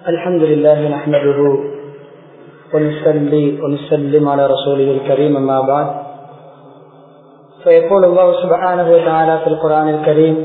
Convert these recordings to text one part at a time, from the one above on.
الحمد لله نحمده ونصلي ونسلم على رسوله الكريم أما بعد فيقول الله سبحانه وتعالى في القرآن الكريم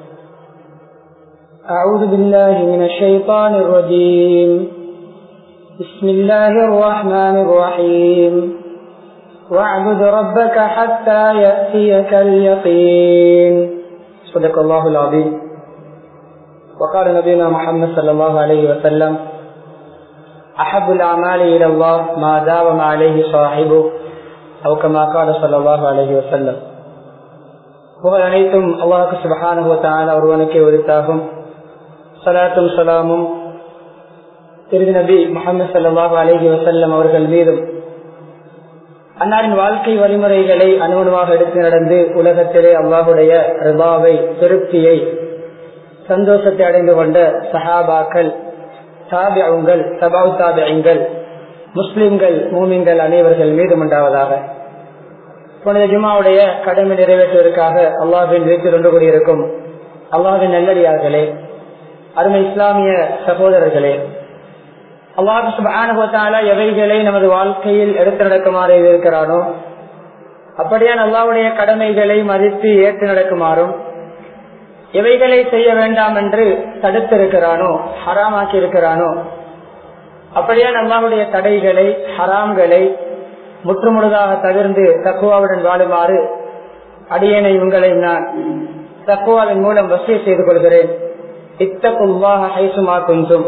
أعوذ بالله من الشيطان الرجيم بسم الله الرحمن الرحيم واعبد ربك حتى يأتيك اليقين صدق الله العظيم وقال نبينا محمد صلى الله عليه وسلم أحب الأعمال إلى الله ما داوم عليه صاحبه أو كما قال صلى الله عليه وسلم புகழ் அனைத்தும் அல்லாஹு சுபஹானுவத்தான ஒருவனுக்கே உரித்தாகும் சலாத்தும் சலாமும் திரு நபி முகமது சல்லாஹூ அலஹி வசல்லம் அவர்கள் மீதும் அன்னாரின் வாழ்க்கை வழிமுறைகளை அனுமணமாக எடுத்து நடந்து உலகத்திலே அல்லாஹுடைய ரிபாவை திருப்தியை சந்தோஷத்தை அடைந்து கொண்ட சஹாபாக்கள் தாபியங்கள் சபாவு தாபியங்கள் முஸ்லிம்கள் மூமிங்கள் அனைவர்கள் மீதும் உண்டாவதாக புனித ஜுமாவுடைய கடமை நிறைவேற்றுவதற்காக அல்லாஹின் வீட்டில் ஒன்று கூடியிருக்கும் அல்லாஹின் நல்லடியார்களே அருமை இஸ்லாமிய சகோதரர்களே அல்லாஹு சுபானுபத்தால எவைகளை நமது வாழ்க்கையில் எடுத்து நடக்குமாறு இருக்கிறானோ அப்படியான் அல்லாவுடைய கடமைகளை மதித்து ஏற்று நடக்குமாறும் எவைகளை செய்ய வேண்டாம் என்று தடுத்திருக்கிறானோ ஹராமாக்கி இருக்கிறானோ அப்படியான் அல்லாவுடைய தடைகளை ஹராம்களை முற்றுமுழுதாக தவிர்ந்து தக்குவாவுடன் வாழுமாறு அடியனை உங்களை நான் தக்குவாவின் மூலம் வசதி செய்து கொள்கிறேன் இத்தகுவாக ஹைசுமா குன்றும்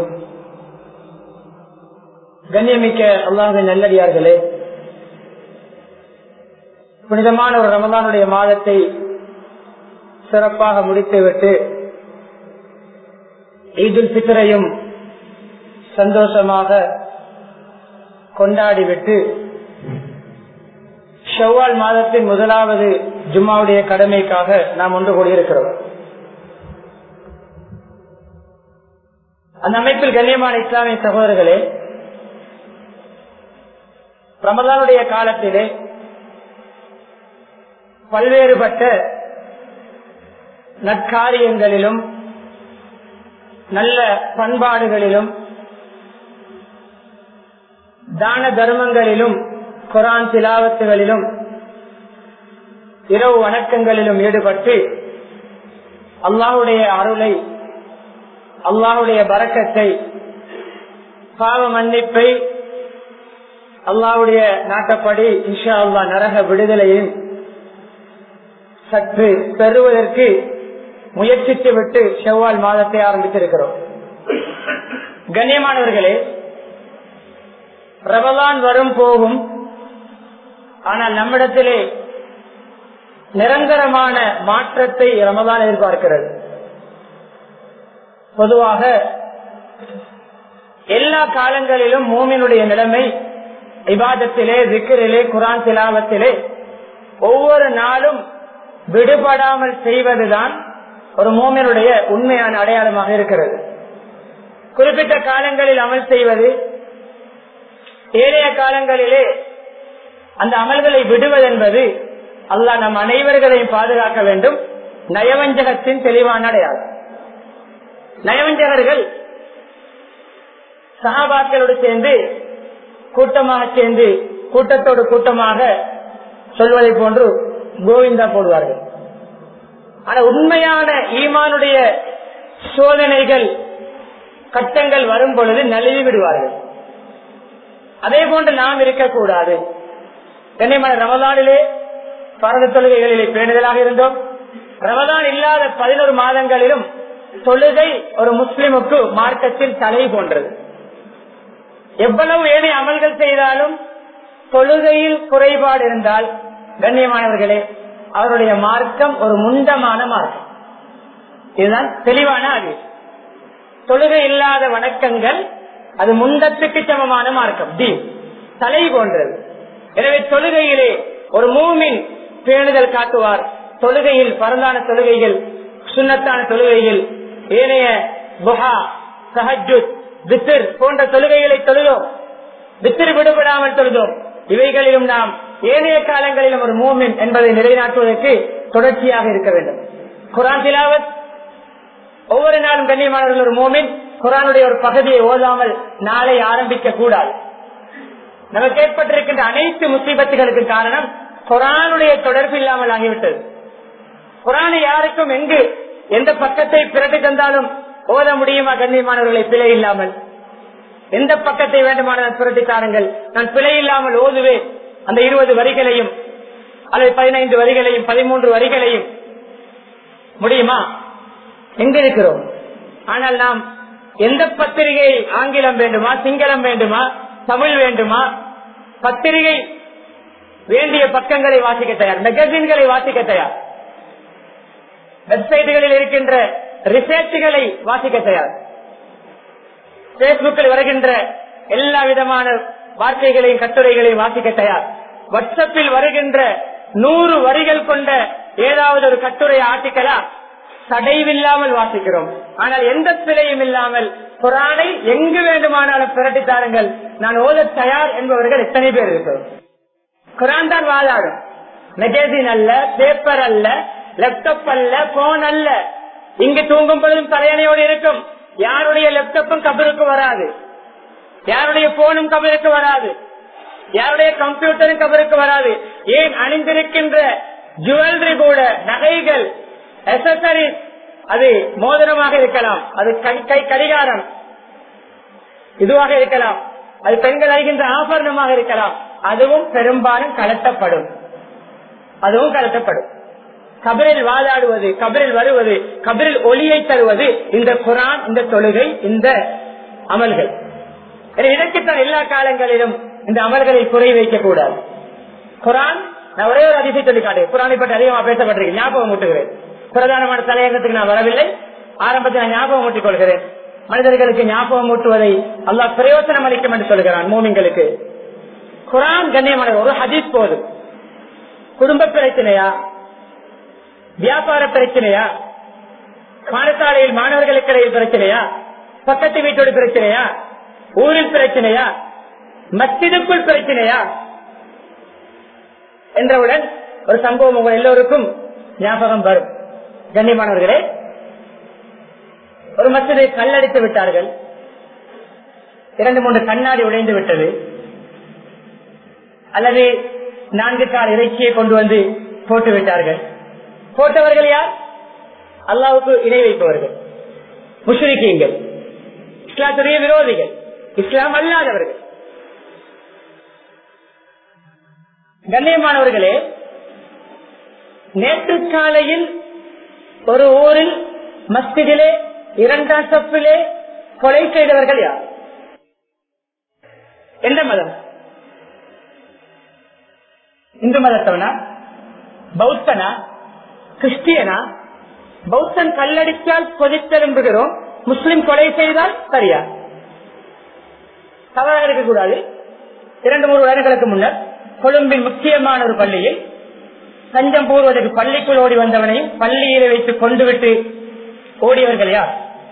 கண்ணியமிக்க அல்லாஹின் நல்லடியார்களே புனிதமான ஒரு ரமதானுடைய மாதத்தை சிறப்பாக முடித்துவிட்டு ஈதுல் பித்தரையும் சந்தோஷமாக கொண்டாடிவிட்டு ஷவ்வால் மாதத்தின் முதலாவது ஜும்மாவுடைய கடமைக்காக நாம் ஒன்று கூடியிருக்கிறோம் அந்த அமைப்பில் கண்ணியமான இஸ்லாமிய சகோதரர்களே ரமதானுடைய காலத்திலே பல்வேறுபட்ட நற்காரியங்களிலும் நல்ல பண்பாடுகளிலும் தான தர்மங்களிலும் குரான் திலாவத்துகளிலும் இரவு வணக்கங்களிலும் ஈடுபட்டு அல்லாஹுடைய அருளை அல்லாஹுடைய பறக்கத்தை பாவ மன்னிப்பை அல்லாவுடைய நாட்டப்படி இன்ஷா அல்லா நரக விடுதலையும் சற்று பெறுவதற்கு முயற்சித்து விட்டு செவ்வால் மாதத்தை ஆரம்பித்திருக்கிறோம் கண்ணியமானவர்களே ரமலான் வரும் போகும் ஆனால் நம்மிடத்திலே நிரந்தரமான மாற்றத்தை ரமதான் எதிர்பார்க்கிறது பொதுவாக எல்லா காலங்களிலும் மூமினுடைய நிலைமை விவாதத்திலே விக்கிரிலே குரான் திலாவத்திலே ஒவ்வொரு நாளும் விடுபடாமல் செய்வதுதான் ஒரு மோமினுடைய உண்மையான அடையாளமாக இருக்கிறது குறிப்பிட்ட காலங்களில் அமல் செய்வது ஏழைய காலங்களிலே அந்த அமல்களை விடுவதென்பது அல்லாஹ் நம் அனைவர்களையும் பாதுகாக்க வேண்டும் நயவஞ்சகத்தின் தெளிவான அடையாளம் நயவஞ்சகர்கள் சகாபாக்களோடு சேர்ந்து கூட்டமாக சேர்ந்து கூட்டத்தோடு கூட்டமாக சொல்வதை போன்று கோவிந்தா போடுவார்கள் ஆனா உண்மையான ஈமானுடைய சோதனைகள் கட்டங்கள் வரும் பொழுது நழுவி விடுவார்கள் அதே போன்று நாம் இருக்கக்கூடாது கண்ணியமான ரமதானிலே பரத தொழுகைகளிலே பேணுதலாக இருந்தோம் ரமதான் இல்லாத பதினோரு மாதங்களிலும் தொழுகை ஒரு முஸ்லிமுக்கு மார்க்கத்தில் தலை போன்றது எவ்வளவு ஏனைய அமல்கள் செய்தாலும் தொழுகையில் குறைபாடு இருந்தால் கண்ணியமானவர்களே அவருடைய மார்க்கம் ஒரு முண்டமான மார்க்கம் இதுதான் தெளிவான அறிவு தொழுகை இல்லாத வணக்கங்கள் அது முண்டத்துக்கு சமமான மார்க்கம் டி தலை போன்றது எனவே தொழுகையிலே ஒரு மூமின் பேணுதல் காட்டுவார் தொழுகையில் பரந்தான தொழுகைகள் சுண்ணத்தான தொழுகைகள் ஏனைய புஹா சஹஜுத் வித்திர் போன்ற தொழுகைகளை தொழுதோம் வித்திர் விடுபடாமல் தொழுதோம் இவைகளிலும் நாம் ஏனைய காலங்களிலும் ஒரு மூமின் என்பதை நிலைநாட்டுவதற்கு தொடர்ச்சியாக இருக்க வேண்டும் குரான் திலாவத் ஒவ்வொரு நாளும் கண்ணியமானவர்கள் ஒரு மோமின் குரானுடைய ஒரு பகுதியை ஓதாமல் நாளை ஆரம்பிக்க கூடாது நமக்கு ஏற்பட்டிருக்கின்ற அனைத்து முசீபத்துகளுக்கு காரணம் குரானுடைய தொடர்பு இல்லாமல் ஆகிவிட்டது குரானை யாருக்கும் எங்கு எந்த பக்கத்தை பிரட்டி தந்தாலும் ஓத முடியுமா கண்ணியமானவர்களை பிழை இல்லாமல் எந்த பக்கத்தை வேண்டுமானால் புரட்டி தாருங்கள் நான் பிழை இல்லாமல் ஓதுவேன் அந்த இருபது வரிகளையும் அல்லது பதினைந்து வரிகளையும் பதிமூன்று வரிகளையும் முடியுமா எங்க இருக்கிறோம் ஆனால் நாம் எந்த பத்திரிகை ஆங்கிலம் வேண்டுமா சிங்களம் வேண்டுமா தமிழ் வேண்டுமா பத்திரிகை வேண்டிய பக்கங்களை வாசிக்க தயார் மெகசின்களை வாசிக்க தயார் வெப்சைட்டுகளில் இருக்கின்ற ரிசர்ச்சுகளை வாசிக்க தயார் பேஸ்புக்கில் வருகின்ற எல்லா விதமான வார்த்தைகளையும் கட்டுரைகளையும் வாசிக்க தயார் வாட்ஸ்அப்பில் வருகின்ற நூறு வரிகள் கொண்ட ஏதாவது ஒரு கட்டுரை ஆர்டிக்கலா தடைவில்லாமல் வாசிக்கிறோம் ஆனால் எந்த பிழையும் இல்லாமல் குரானை எங்கு வேண்டுமானாலும் பிரட்டி தாருங்கள் நான் ஓத தயார் என்பவர்கள் எத்தனை பேர் இருக்கிறோம் குரான் தான் வாதாடும் மெகசின் அல்ல பேப்பர் அல்ல லேப்டாப் அல்ல போன் அல்ல இங்கு தூங்கும் பொழுதும் தலையணையோடு இருக்கும் யாருடைய லேப்டாப்பும் கபருக்கு வராது யாருடைய போனும் கபருக்கு வராது யாருடைய கம்ப்யூட்டரும் கபருக்கு வராது ஏன் அணிந்திருக்கின்ற ஜுவல்லரி கூட நகைகள் அசசரிஸ் அது மோதிரமாக இருக்கலாம் அது கை கை கடிகாரம் இதுவாக இருக்கலாம் அது பெண்கள் அழிகின்ற ஆபரணமாக இருக்கலாம் அதுவும் பெரும்பாலும் கலட்டப்படும் அதுவும் கலட்டப்படும் கபரில் வாதாடுவது கபரில் வருவது கபரில் ஒளியை தருவது இந்த குரான் இந்த தொழுகை இந்த அமல்கள் இதற்குத்தான் எல்லா காலங்களிலும் இந்த அமல்களை குறை வைக்க கூடாது குரான் நான் ஒரே ஒரு அதிசயம் சொல்லி காட்டுகிறேன் குரானை பற்றி அதிகமா பேசப்பட்டிருக்கேன் ஞாபகம் ஊட்டுகிறேன் பிரதானமான தலையங்கத்துக்கு நான் வரவில்லை ஆரம்பத்தில் நான் ஞாபகம் ஊட்டிக் கொள்கிறேன் மனிதர்களுக்கு ஞாபகம் ஊட்டுவதை அல்லாஹ் பிரயோசனம் அளிக்கும் என்று சொல்கிறான் மூமிங்களுக்கு குரான் கண்ணியமான ஒரு ஹதீஸ் போதும் குடும்ப பிரச்சனையா வியாபார பிரச்சனையா பாடசாலையில் மாணவர்களுக்கு இடையில் பிரச்சனையா பக்கத்து வீட்டோட பிரச்சனையா ஊரில் பிரச்சனையா மஸ்ஜிதுக்குள் பிரச்சனையா என்றவுடன் ஒரு சம்பவம் உங்கள் எல்லோருக்கும் ஞாபகம் வரும் கண்ணியமானவர்களே ஒரு மசிதை கல்லடித்து விட்டார்கள் இரண்டு மூன்று கண்ணாடி உடைந்து விட்டது அல்லது நான்கு கால் இறைச்சியை கொண்டு வந்து போட்டு விட்டார்கள் போட்டவர்கள் யார் அல்லாவுக்கு இணை வைப்பவர்கள் முஷ்ரிக்கீங்கள் இஸ்லாத்துடைய விரோதிகள் இஸ்லாம் அல்லாதவர்கள் கண்ணியமானவர்களே நேற்று காலையில் ஒரு ஊரில் மஸ்திதிலே இரண்டாம் சப்பிலே கொலை செய்தவர்கள் யார் எந்த மதம் இந்து மதத்தவனா பௌத்தனா கிறிஸ்டியனா பௌத்தன் கல்லடித்தால் கொதித்தெலும்புகிறோம் முஸ்லிம் கொலை செய்தால் சரியா தவறாக இருக்கக்கூடாது இரண்டு மூன்று வருடங்களுக்கு முன்னர் கொழும்பின் முக்கியமான ஒரு பள்ளியில் தஞ்சம் பூர்வதற்கு பள்ளிக்குள் ஓடி வந்தவனையும் பள்ளியில வைத்து கொண்டு விட்டு ஓடியவர்கள் யார்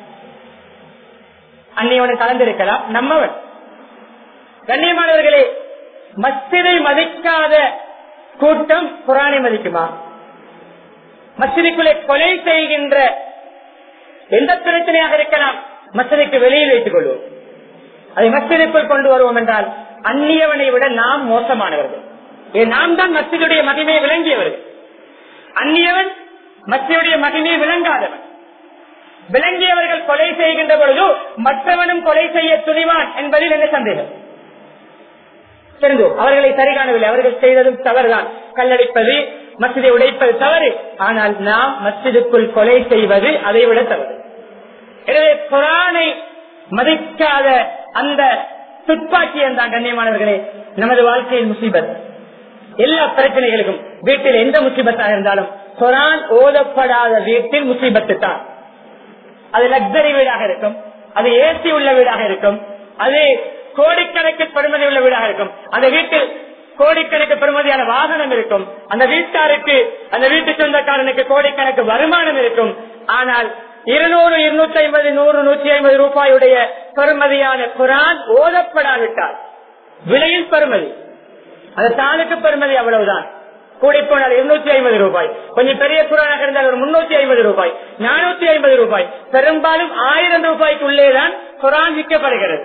அன்னையவனை கலந்திருக்கலாம் நம்மவன் கண்ணியமானவர்களே மஸ்திதை மதிக்காத கூட்டம் குரானை மதிக்குமா மசிதிக்குள்ளே கொலை செய்கின்ற எந்த பிரச்சனையாக இருக்கலாம் மசிதிக்கு வெளியில் வைத்துக் கொள்வோம் அதை மஸ்ஜிதுக்குள் கொண்டு வருவோம் என்றால் அந்நியவனை விட நாம் மோசமானவர்கள் ஏன் நாம் தான் மஸ்ஜிதுடைய மகிமையை விளங்கியவர்கள் அந்நியவன் மஸ்ஜிதுடைய மகிமையை விளங்காதவன் விளங்கியவர்கள் கொலை செய்கின்ற பொழுது மற்றவனும் கொலை செய்ய துணிவான் என்பதில் என்ன சந்தேகம் தெரிந்தோம் அவர்களை சரி காணவில்லை அவர்கள் செய்ததும் தவறுதான் கல்லடிப்பது மசிதை உடைப்பது தவறு ஆனால் நாம் மஸ்ஜிதுக்குள் கொலை செய்வது அதை விட தவறு எனவே குரானை மதிக்காத அந்த துப்பாக்கியம் தான் கண்ணியமானவர்களே நமது வாழ்க்கையில் முசீபத் எல்லா பிரச்சனைகளுக்கும் வீட்டில் எந்த முசீபத்தாக இருந்தாலும் குரான் ஓதப்படாத வீட்டில் முசீபத்து தான் அது லக்ஸரி வீடாக இருக்கும் அது ஏசி உள்ள வீடாக இருக்கும் அது கோடிக்கணக்கு பெருமதி உள்ள வீடாக இருக்கும் அந்த வீட்டில் கோடிக்கணக்கு பெருமதியான வாகனம் இருக்கும் அந்த வீட்டாருக்கு அந்த வீட்டு சொந்தக்காரனுக்கு கோடிக்கணக்கு வருமானம் இருக்கும் ஆனால் இருநூறு இருநூத்தி ஐம்பது நூறு நூற்றி ஐம்பது ரூபாயுடைய பெருமதியான குரான் ஓதப்படாவிட்டால் விலையில் பெருமதி அந்த தாளுக்கு பெருமதி அவ்வளவுதான் கூடி போனால் இருநூத்தி ஐம்பது ரூபாய் கொஞ்சம் பெரிய குரானாக இருந்தால் ஒரு முன்னூத்தி ஐம்பது ரூபாய் நானூத்தி ஐம்பது ரூபாய் பெரும்பாலும் ஆயிரம் ரூபாய்க்கு உள்ளேதான் குரான் விற்கப்படுகிறது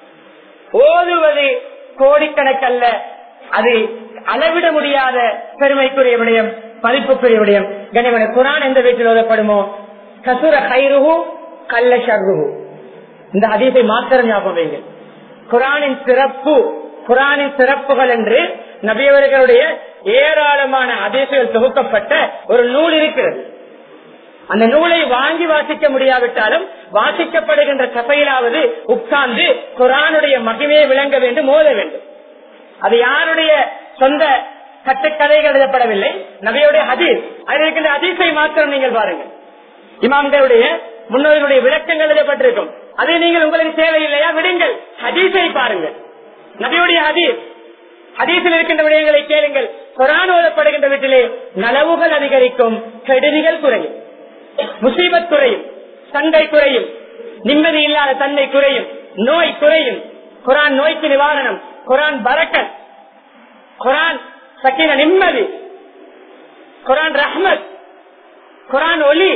ஓதுவது கோடிக்கணக்கல்ல அது அளவிட முடியாத பெருமைக்குரிய விடயம் மதிப்புக்குரிய விடயம் கனிமன குரான் எந்த வீட்டில் ஓதப்படுமோ கசுர கைருகு கல்ல ஷர்ருகு இந்த அதிசை மாத்திரம் ஞாபகம் வைங்க குரானின் சிறப்பு குரானின் சிறப்புகள் என்று நபியவர்களுடைய ஏராளமான அதிசயங்கள் தொகுக்கப்பட்ட ஒரு நூல் இருக்கிறது அந்த நூலை வாங்கி வாசிக்க முடியாவிட்டாலும் வாசிக்கப்படுகின்ற சபையிலாவது உட்கார்ந்து குரானுடைய மகிமையை விளங்க வேண்டும் மோத வேண்டும் அது யாருடைய சொந்த கட்டுக்கதைகள் எழுதப்படவில்லை நபியுடைய ஹதீஸ் அதில் இருக்கின்ற ஹதீஸை மாத்திரம் நீங்கள் பாருங்கள் இமாம்களுடைய முன்னோர்களுடைய விளக்கங்கள் எழுதப்பட்டிருக்கும் அதை நீங்கள் உங்களுக்கு தேவையில்லையா விடுங்கள் ஹதீஸை பாருங்கள் நபியுடைய ஹதீஸ் ஹதீஸில் இருக்கின்ற விடயங்களை கேளுங்கள் குரான் ஓதப்படுகின்ற வீட்டிலே நலவுகள் அதிகரிக்கும் கெடுதிகள் குறையும் முசீபத் குறையும் சண்டை குறையும் நிம்மதி இல்லாத தன்மை குறையும் நோய் குறையும் குரான் நோய்க்கு நிவாரணம் குரான் பரக்கத் குரான் சக்கின நிம்மதி குரான் ரஹ்மத் குரான் ஒலி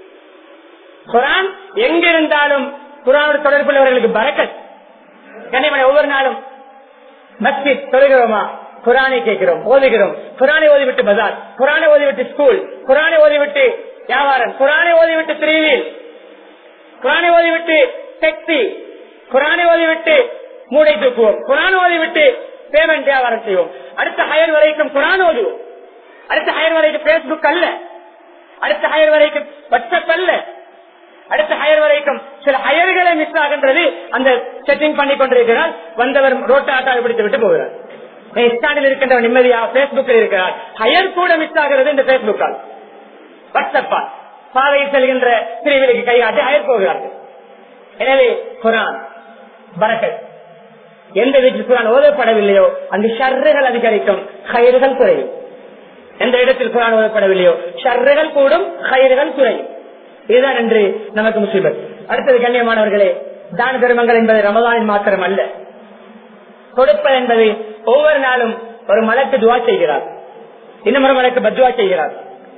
குரான் எங்கிருந்தாலும் குரானோட தொடர்புள்ளவர்களுக்கு பரக்கத் கனிமனை ஒவ்வொரு நாளும் மஸ்ஜித் தொழுகிறோமா குரானை கேட்கிறோம் ஓதுகிறோம் குரானை ஓதிவிட்டு பஜார் குரானை ஓதிவிட்டு ஸ்கூல் குரானை ஓதிவிட்டு வியாபாரம் குரானை ஓதிவிட்டு திருவியில் குரானை ஓதிவிட்டு டெக்ஸி குரானை ஓதிவிட்டு மூடை தூக்குவோம் குரான் ஓதிவிட்டு பேமெண்ட் வியாபாரம் செய்வோம் அடுத்த ஹயர் வரைக்கும் குரான் ஓதுவோம் அடுத்த ஹயர் வரைக்கும் பேஸ்புக் அல்ல அடுத்த ஹயர் வரைக்கும் வாட்ஸ்அப் அல்ல அடுத்த ஹயர் வரைக்கும் சில ஹயர்களை மிஸ் ஆகின்றது அந்த செட்டிங் பண்ணி கொண்டிருக்கிறார் வந்தவர் ரோட்டை ஆட்டாவை பிடித்து விட்டு போகிறார் ஸ்டாண்டில் இருக்கின்றவர் நிம்மதியா பேஸ்புக்கில் இருக்கிறார் ஹயர் கூட மிஸ் ஆகிறது இந்த பேஸ்புக்கால் வாட்ஸ்அப்பால் பாதையில் செல்கின்ற பிரிவிற்கு கைகாட்டி ஹயர் போகிறார்கள் எனவே குரான் பரக்கத் எந்த வீட்டில் குரான் ஓதப்படவில்லையோ அந்த ஷர்றுகள் அதிகரிக்கும் கயிறுகள் குறையும் எந்த இடத்தில் குரான் ஓதப்படவில்லையோ ஷர்றுகள் கூடும் கயிறுகள் குறையும் இதுதான் என்று நமக்கு முசீபத் அடுத்தது கண்ணியமானவர்களே தான தர்மங்கள் என்பது ரமதானின் மாத்திரம் அல்ல கொடுப்பது என்பது ஒவ்வொரு நாளும் ஒரு மலக்கு துவா செய்கிறார் இன்னும் ஒரு மலக்கு பத்வா செய்கிறார்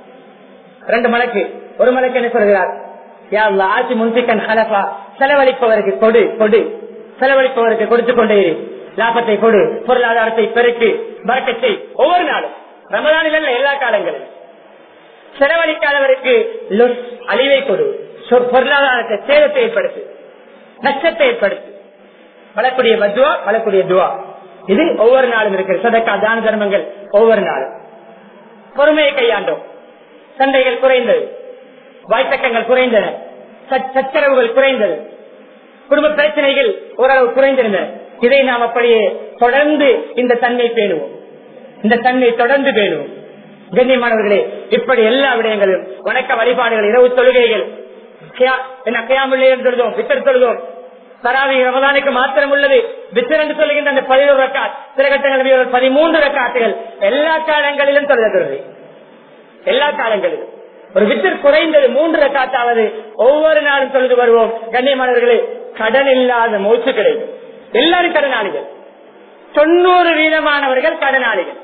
ரெண்டு மலக்கு ஒரு மலக்கு என்ன சொல்கிறார் ஆட்சி முன்சிக்கன் ஹலபா செலவழிப்பவருக்கு கொடு கொடு செலவழிப்பவருக்கு கொடுத்து கொண்டே இரு லாபத்தை கொடு பொருளாதாரத்தை பெருக்கு பறக்கத்தை ஒவ்வொரு நாளும் ரமதானில் அல்ல எல்லா காலங்களிலும் செலவழிக்காதவருக்கு அழிவை கொடு பொருளாதாரத்தை சேதத்தை ஏற்படுத்து நஷ்டத்தை ஏற்படுத்து வளக்கூடிய பத்வா வளக்கூடிய துவா இது ஒவ்வொரு நாளும் இருக்கு சதக்கா தான தர்மங்கள் ஒவ்வொரு நாளும் பொறுமையை கையாண்டோம் சண்டைகள் குறைந்தது வாய்த்தக்கங்கள் குறைந்தன சச்சரவுகள் குறைந்தது குடும்ப பிரச்சனைகள் ஓரளவு குறைந்திருந்தன இதை நாம் அப்படியே தொடர்ந்து இந்த தன்மை பேணுவோம் இந்த தன்மை தொடர்ந்து பேணுவோம் கண்ணியமானவர்களே இப்படி எல்லா விடயங்களும் வணக்க வழிபாடுகள் இரவு தொழுகைகள் என்ன கையாமில்லை என்று சொல்லுவோம் வித்தர் சொல்லுவோம் தராவி ரமதானுக்கு மாத்திரம் உள்ளது வித்தர் என்று சொல்லுகின்ற அந்த பதினோரு ரக்காத் சில கட்டங்கள் பதிமூன்று ரக்காத்துகள் எல்லா காலங்களிலும் சொல்லுகிறது எல்லா காலங்களிலும் ஒரு வித்தர் குறைந்தது மூன்று ரக்காத்தாவது ஒவ்வொரு நாளும் சொல்லிட்டு வருவோம் கண்ணியமானவர்களே கடன் இல்லாத மூச்சு கிடைக்கும் எல்லாரும் கடனாளிகள் தொண்ணூறு வீதமானவர்கள் கடனாளிகள்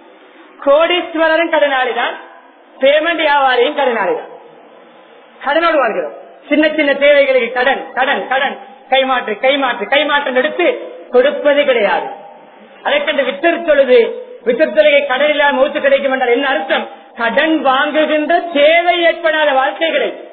கோடீஸ்வரரும் கடனாளிதான் பேமெண்ட் வியாபாரியும் கடனாளிதான் கடனோடு வாழ்கிறோம் சின்ன சின்ன தேவைகளுக்கு கடன் கடன் கடன் கைமாற்று கைமாற்று கைமாற்றம் எடுத்து கொடுப்பது கிடையாது அதற்கென்று வித்தர் தொழுது வித்தர் தொழுகை கடன் இல்லாமல் மூச்சு கிடைக்கும் என்றால் என்ன அர்த்தம் கடன் வாங்குகின்ற தேவை ஏற்படாத வாழ்க்கை கிடைக்கும்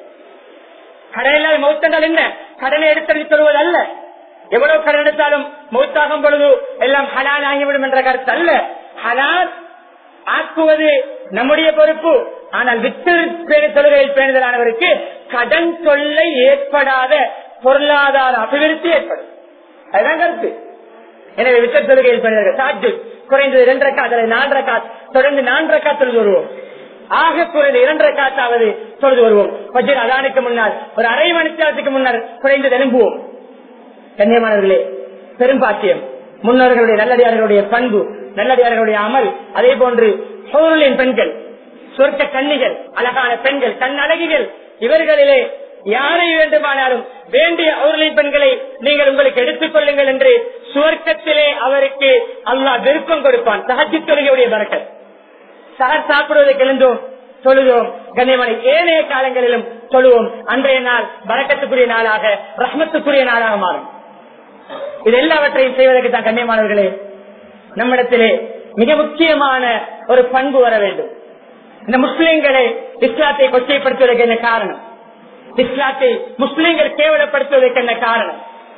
கடன் இல்லாத மௌத்தென்றால் என்ன கடனை எடுத்து சொல்வது அல்ல எவ்வளவு கடன் எடுத்தாலும் மௌத்தாகும் பொழுது எல்லாம் ஹலால் ஆகிவிடும் என்ற கருத்து அல்ல ஹலால் ஆக்குவது நம்முடைய பொறுப்பு ஆனால் வித்து தொழுகையில் பேணுதலானவருக்கு கடன் தொல்லை ஏற்படாத பொருளாதார அபிவிருத்தி ஏற்படும் அதுதான் கருத்து எனவே வித்த தொழுகையில் பேணுதல் சாஜு குறைந்தது இரண்டு ரக்காத் அல்லது நான்கு ரக்காத் தொடர்ந்து நான்கு ரக்காத் தொழுது வருவோம் ஆக குறைந்த இரண்டு ரக்காத்தாவது தொழுது வருவோம் பஜ்ர் அதானுக்கு முன்னால் ஒரு அரை மணி நேரத்துக்கு முன்னர் குறைந்து எழும்புவோம் கண்ணியமானவர்களே பெரும்பாக்கியம் முன்னோர்களுடைய நல்லடியார்களுடைய பண்பு நல்லடியார்களுடைய அமல் அதே போன்று சோழலின் பெண்கள் சொர்க்க கன்னிகள் அழகான பெண்கள் கண் அழகிகள் இவர்களிலே யாரை வேண்டுமானாலும் வேண்டிய அவர்களின் பெண்களை நீங்கள் உங்களுக்கு எடுத்துக் கொள்ளுங்கள் என்று சுவர்க்கத்திலே அவருக்கு அல்லாஹ் விருப்பம் கொடுப்பான் சஹஜி தொழுகையுடைய பறக்கத் சகர் சாப்பிடுவதற்கு எழுந்தோம் தொழுதோம் கண்ணியமான ஏனைய காலங்களிலும் தொழுவோம் அன்றைய நாள் வரக்கத்துக்குரிய நாளாக ரஹ்மத்துக்குரிய நாளாக மாறும் இது எல்லாவற்றையும் செய்வதற்கு தான் கண்ணியமானவர்களே நம்மிடத்திலே மிக முக்கியமான ஒரு பண்பு வர வேண்டும் இந்த முஸ்லிம்களை இஸ்லாத்தை கொச்சைப்படுத்துவதற்கு என்ன காரணம் இஸ்லாத்தை முஸ்லிம்கள் கேவலப்படுத்துவதற்கு என்ன காரணம்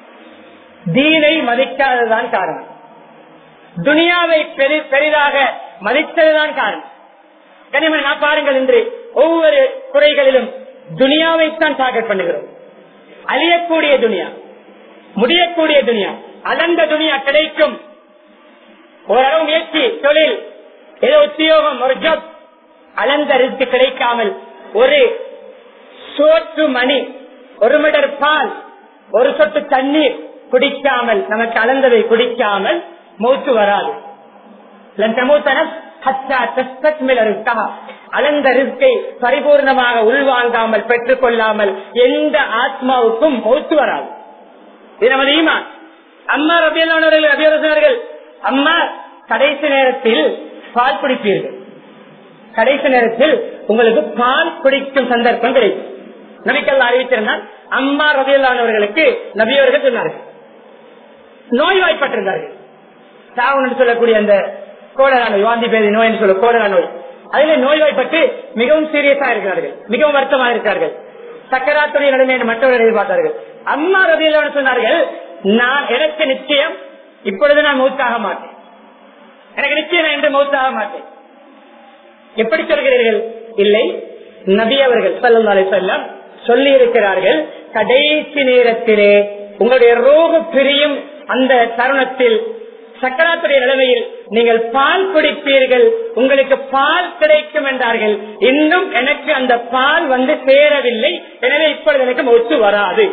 தீனை மதிக்காததுதான் காரணம் துனியாவை பெரி- பெரிதாக மதித்ததுதான் காரணம் கனிமன் நான் பாருங்கள் என்று ஒவ்வொரு குறைகளிலும் துனியாவைத்தான் டார்கெட் பண்ணுகிறோம் அழியக்கூடிய துனியா முடியக்கூடிய துனியா அலந்த துனியா கிடைக்கும் ஓரளவு முயற்சி தொழில் ஏதோ உத்தியோகம் ஒரு ஜாப் அலந்த ரிஸ்க் கிடைக்காமல் ஒரு சோற்று மணி ஒரு மிடர் பால் ஒரு சொட்டு தண்ணீர் குடிக்காமல் நமக்கு அலந்ததை குடிக்காமல் மூச்சு வராது லன் தமூத்த நஃப்ஸ் ஹத்தா தஸ்தக்மில ரிஸ்கஹா. அலந்த ரிஸ்கை பரிபூர்ணமாக உள்வாங்காமல் பெற்றுக் கொள்ளாமல் எந்த ஆத்மாவுக்கும் மௌத்து வராது இது நமது ஈமான் அம்மா ரபியல்லானவர்கள் அபியோசனர்கள் அம்மா கடைசி நேரத்தில் பால் குடிப்பீர்கள் கடைசி நேரத்தில் உங்களுக்கு பால் குடிக்கும் சந்தர்ப்பம் கிடைக்கும் நபிக்கல்லா அறிவித்திருந்தால் அம்மா ரபியல்லானவர்களுக்கு நபியவர்கள் சொன்னார்கள் நோய்வாய்ப்பட்டிருந்தார்கள் சாவன் என்று சொல்லக்கூடிய அந்த கோடரா நோய் வாந்தி பேதி நோய் என்று சொல்ல கோடரா நோய் அதிலே நோய்வாய்ப்பட்டு மிகவும் சீரியஸா இருக்கிறார்கள் மிகவும் வருத்தமாக இருக்கிறார்கள் சக்கராத்துடைய நிலைமை என்று மற்றவர்கள் எதிர்பார்த்தார்கள் அம்மா ரபியல்லான சொன்னார்கள் நான் எனக்கு நிச்சயம் இப்பொழுது நான் மௌத்தாக மாட்டேன் எனக்கு நிச்சயம் நான் என்று மௌத்தாக மாட்டேன் எப்படி சொல்கிறீர்கள் இல்லை நபி அவர்கள் சல்லல்லாஹு செல்லம் சொல்லி இருக்கிறார்கள் கடைசி நேரத்திலே உங்களுடைய ரோக பிரியும் அந்த தருணத்தில் சக்கராத்துடைய நிலைமையில் நீங்கள் பால் குடிப்பீர்கள் உங்களுக்கு பால் கிடைக்கும் என்றார்கள் இன்னும் எனக்கு அந்த பால் வந்து சேரவில்லை எனவே இப்பொழுது எனக்கு ஒத்து வராது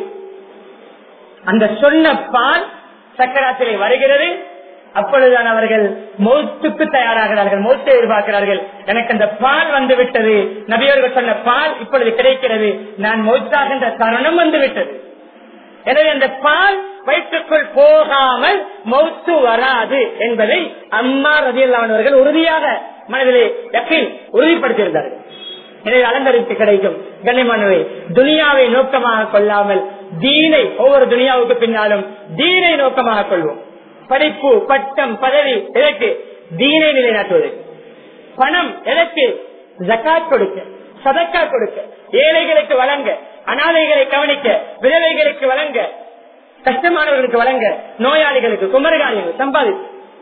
அந்த சொன்ன பால் சக்கராத்திலே வருகிறது அப்பொழுதுதான் அவர்கள் மௌத்துக்கு தயாராகிறார்கள் மௌத்தை எதிர்பார்க்கிறார்கள் எனக்கு அந்த பால் வந்து விட்டது நபியவர்கள் சொன்ன பால் இப்பொழுது கிடைக்கிறது நான் மௌத்தாகின்ற தருணம் வந்து விட்டது எனவே அந்த பால் வயிற்றுக்குள் போகாமல் மௌத்து வராது என்பதை அம்மா ரதியல்லானவர்கள் உறுதியாக மனதிலே யக்கீன் உறுதிப்படுத்தியிருந்தார்கள் எனவே அலங்கரித்து கிடைக்கும் கண்ணியமானவை துனியாவை நோக்கமாக கொள்ளாமல் தீனை ஒவ்வொரு துனியாவுக்கு பின்னாலும் தீனை நோக்கமாக கொள்வோம் படிப்பு பட்டம் பதவி எதற்கு தீனை நிலைநாட்டுவதற்கு பணம் எதற்கு ஜக்காத் கொடுக்க சதக்கா கொடுக்க ஏழைகளுக்கு வழங்க அனாதைகளை கவனிக்க விதவைகளுக்கு வழங்க கஷ்டமானவர்களுக்கு வழங்க நோயாளிகளுக்கு குமரகாரிகள் சம்பாதி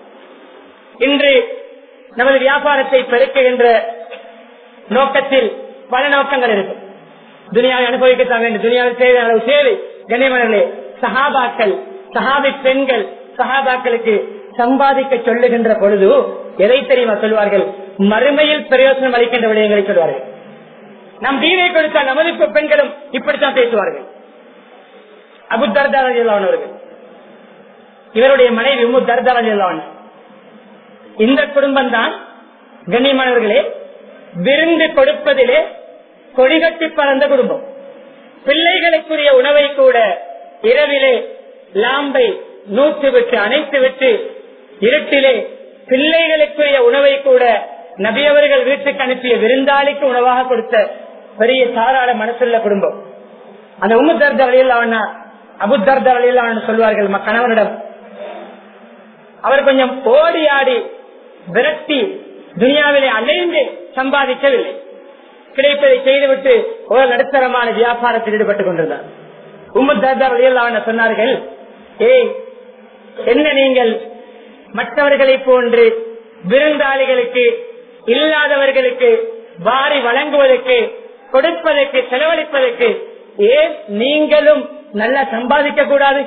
இன்று நமது வியாபாரத்தை பெருக்குகின்ற நோக்கத்தில் பல நோக்கங்கள் இருக்கும் துனியாவை அனுபவிக்கத்தான் வேண்டும் துனியாவில் தேவையான அளவு சேவை கண்ணியமனர்களே சஹாபாக்கள் சஹாபி பெண்கள் சஹாபாக்களுக்கு சம்பாதிக்க சொல்லுகின்ற பொழுது எதை தெரியுமா சொல்வார்கள் மறுமையில் பிரயோசனம் அளிக்கின்ற விடயங்களை சொல்வார்கள் நம் தீனை கொடுத்தால் நமது இப்ப பெண்களும் இப்படித்தான் பேசுவார்கள் அபுத்தர்தாவர்கள் இவருடைய மனைவி உமு தர்தாவன் இந்த குடும்பம் தான் கண்ணியமானவர்களே விருந்து கொடுப்பதிலே கொடிகட்டி பறந்த குடும்பம் பிள்ளைகளுக்குரிய உணவை கூட இரவிலே லாம்பை நூற்று விட்டு அணைத்து விட்டு இருட்டிலே பிள்ளைகளுக்குரிய உணவை கூட நபியவர்கள் வீட்டுக்கு அனுப்பிய விருந்தாளிக்கு உணவாக கொடுத்த பெரிய தாராள மனசுள்ள குடும்பம் அந்த உம்மு தர்த வழியிலான அபு தர்த வழியிலான சொல்வார்கள் ம- கணவனிடம் அவர் கொஞ்சம் ஓடி ஆடி விரட்டி துனியாவிலே அலைந்து சம்பாதிக்கவில்லை கிடைப்பதை செய்துவிட்டு ஒரு நடுத்தரமான வியாபாரத்தில் ஈடுபட்டுக் கொண்டிருந்தார் உம்மு தர்தா வழியிலான சொன்னார்கள் ஏய் என்ன நீங்கள் மற்றவர்களை போன்று விருந்தாளிகளுக்கு இல்லாதவர்களுக்கு வாரி வழங்குவதற்கு கொடுப்பதற்கு செலவழிப்பதற்கு ஏன் நீங்களும் நல்லா சம்பாதிக்க கூடாது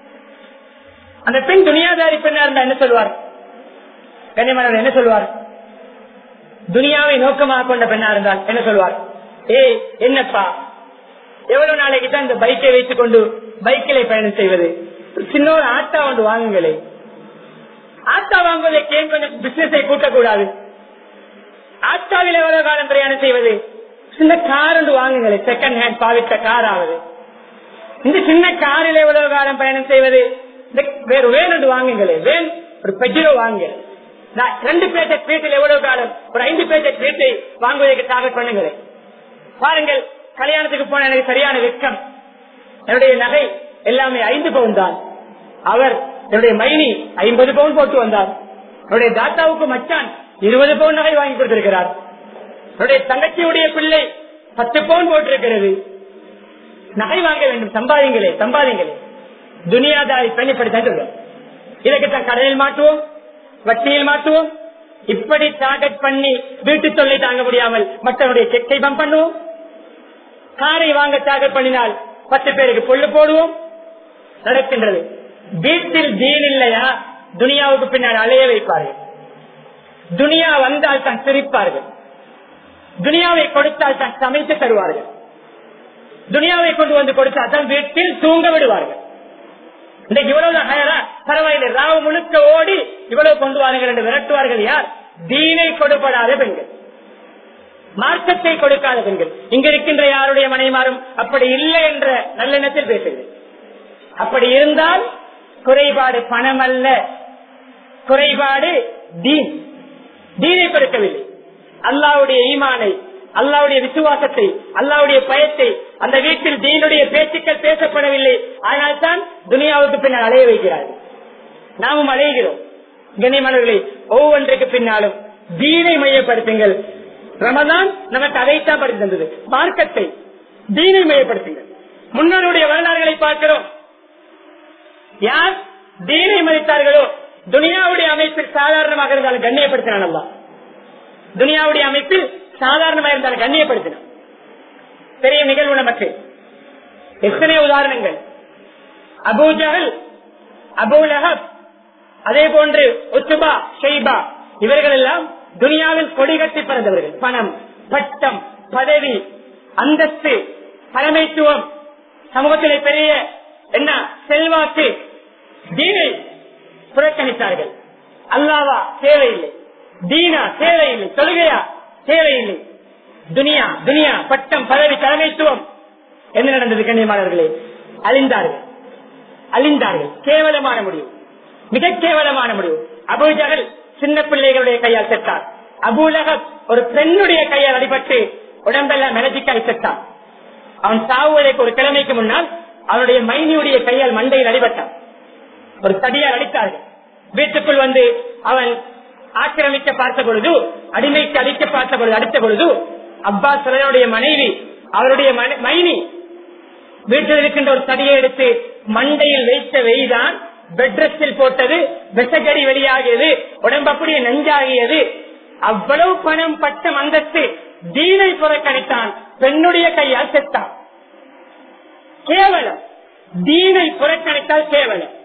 அந்த பெண் துணியாதாரி பெண்ணா இருந்தா என்ன சொல்வார் கண்ணியமானவர் என்ன சொல்வார் துனியாவை நோக்கமாக கொண்ட பெண்ணா இருந்தால் என்ன சொல்வார் ஏய் என்னப்பா எவ்வளவு நாளைக்கு தான் இந்த பைக்கை வைத்துக் கொண்டு பைக்கிலே பயணம் செய்வது சின்ன ஒரு ஆட்டா ஒன்று வாங்குங்களே ஆட்டா வாங்குவதற்கு ஏன் கொஞ்சம் பிசினஸை கூட்டக்கூடாது ஆட்டாவில் எவ்வளவு காலம் பிரயாணம் செய்வது சின்ன கார் ஒன்று வாங்குங்களே செகண்ட் ஹேண்ட் பாவித்த கார் ஆகுது இந்த சின்ன காரில் எவ்வளவு காலம் பயணம் செய்வது இந்த வேறு வேன் ஒன்று வாங்குங்களே வேன் ஒரு பெஜிரோ வாங்க நான் ரெண்டு பேஜெட் வீட்டில் எவ்வளவு காலம் ஒரு ஐந்து பேஜெட் வீட்டை வாங்குவதற்கு டார்கெட் பண்ணுங்களேன் பாருங்கள் கல்யாணத்துக்கு போன எனக்கு சரியான வெட்கம் என்னுடைய நகை எல்லாமே ஐந்து பவுன் தான் அவர் என்னுடைய மைனி ஐம்பது பவுன் போட்டு வந்தார் என்னுடைய தாத்தாவுக்கு மச்சான் இருபது பவுன் நகை வாங்கி கொடுத்திருக்கிறார் என்னுடைய தங்கச்சியுடைய பிள்ளை பத்து பவுன் போட்டிருக்கிறது நகை வாங்க வேண்டும் சம்பாதிங்களே சம்பாதிங்களே துனியாதாரி பெண் இப்படித்தான் சொல்லும் இதற்கு தான் கடலில் மாட்டுவோம் வட்டியில் மாட்டுவோம் இப்படி டார்கெட் பண்ணி வீட்டு தொல்லை தாங்க முடியாமல் மற்றவருடைய செக்கை பம்ப் பண்ணுவோம் காரை வாங்க டார்கெட் பண்ணினால் பத்து பேருக்கு பொல்லு போடுவோம் நடக்கின்றது வீட்டில் தீன் இல்லையா துனியாவுக்கு பின்னால் அலைய வைப்பார்கள் துனியா வந்தால் தான் சிரிப்பார்கள் துனியாவை கொடுத்தால் தான் சமைத்து தருவார்கள் துனியாவை கொண்டு வந்து கொடுத்தால் தான் வீட்டில் தூங்க விடுவார்கள் இன்றைக்கு இவ்வளவு ஹயரா பரவாயில்லை ராவு முழுக்க ஓடி இவ்வளவு கொண்டு வாருங்கள் என்று விரட்டுவார்கள் யார் தீனை கொடுப்படாத பெண்கள் மார்க்கத்தை கொடுக்காத பெண்கள் இங்க இருக்கின்ற யாருடைய மனைமாரும் அப்படி இல்லை என்ற நல்லெண்ணத்தில் பேசுகிறது அப்படி இருந்தால் குறைபாடு பணம் அல்ல குறைபாடு தீன் தீனை கொடுக்கவில்லை அல்லாவுடைய ஈமானை அல்லாவுடைய விசுவாசத்தை அல்லாவுடைய பயத்தை அந்த வீட்டில் தீனுடைய பேச்சுக்கள் பேசப்படவில்லை ஆனால் தான் துனியாவுக்கு பின்னால் அலைய வைக்கிறார்கள் நாமும் அலைகிறோம் கண்ணியமானவர்களை ஒவ்வொன்றுக்கு பின்னாலும் தீனை மையப்படுத்துங்கள் ரமதான் நமக்கு அதைத்தான் படித்து தந்தது மார்க்கத்தை தீனை மையப்படுத்துங்கள் முன்னோருடைய வரலாறுகளை பார்க்கிறோம் யார் தீனை மதித்தார்களோ துனியாவுடைய அமைப்பில் சாதாரணமாக இருந்தாலும் கண்ணியப்படுத்தினான் அல்லா துனியாவுடைய அமைப்பில் சாதாரணமாக இருந்தாலும் கண்ணியப்படுத்தினான் பெரிய நிகழ்வு நமக்கு எத்தனை உதாரணங்கள் அபூஜகல் அபூலஹப் அதே போன்று உத்துபா ஷெய்பா இவர்கள் எல்லாம் துனியாவில் கொடி கட்டி பிறந்தவர்கள் பணம் பட்டம் பதவி அந்தஸ்து தலைமைத்துவம் சமூகத்திலே பெரிய என்ன செல்வாக்கு தீனை புறக்கணித்தார்கள் அல்லாவா தேவையில்லை தீனா தேவையில்லை தொழுகையா தேவையில்லை துனியா துனியா பட்டம் பதவி தலைமைத்துவம் என்ன நடந்தது கண்ணியமானவர்களே அழிந்தார்கள் அழிந்தார்கள் கேவலமான முடிவு மிக கேவலமான முடிவு அபூஜகல் சின்ன பிள்ளைகளுடைய கையால் செத்தார் அபூலகப் ஒரு பெண்ணுடைய கையால் அடிபட்டு உடம்பெல்லாம் மெலஜிக்காய் செத்தான் அவன் சாவுவதற்கு ஒரு கிழமைக்கு முன்னால் அவனுடைய மைனியுடைய கையால் மண்டையில் அடிபட்டான் ஒரு தடியால் அடித்தார்கள் வீட்டுக்குள் வந்து அவன் ஆக்கிரமிக்க பார்த்த பொழுது அடிமைக்கு அடிக்க பார்த்த பொழுது அடித்த பொழுது அப்பாஸ் அவருடைய மனைவி அவருடைய மனை- மைனி வீட்டில் இருக்கின்ற ஒரு தடியை எடுத்து மண்டையில் வைத்த வெய்தான் பெட்ரெஸ்டில் போட்டது விஷக்கடி வெளியாகியது உடம்பு அப்படியே நெஞ்சாகியது அவ்வளவு பணம் பட்டம் அந்தஸ்து தீனை புறக்கணித்தான் பெண்ணுடைய கையால் செத்தான் கேவலம் தீனை புறக்கணித்தால் கேவலம்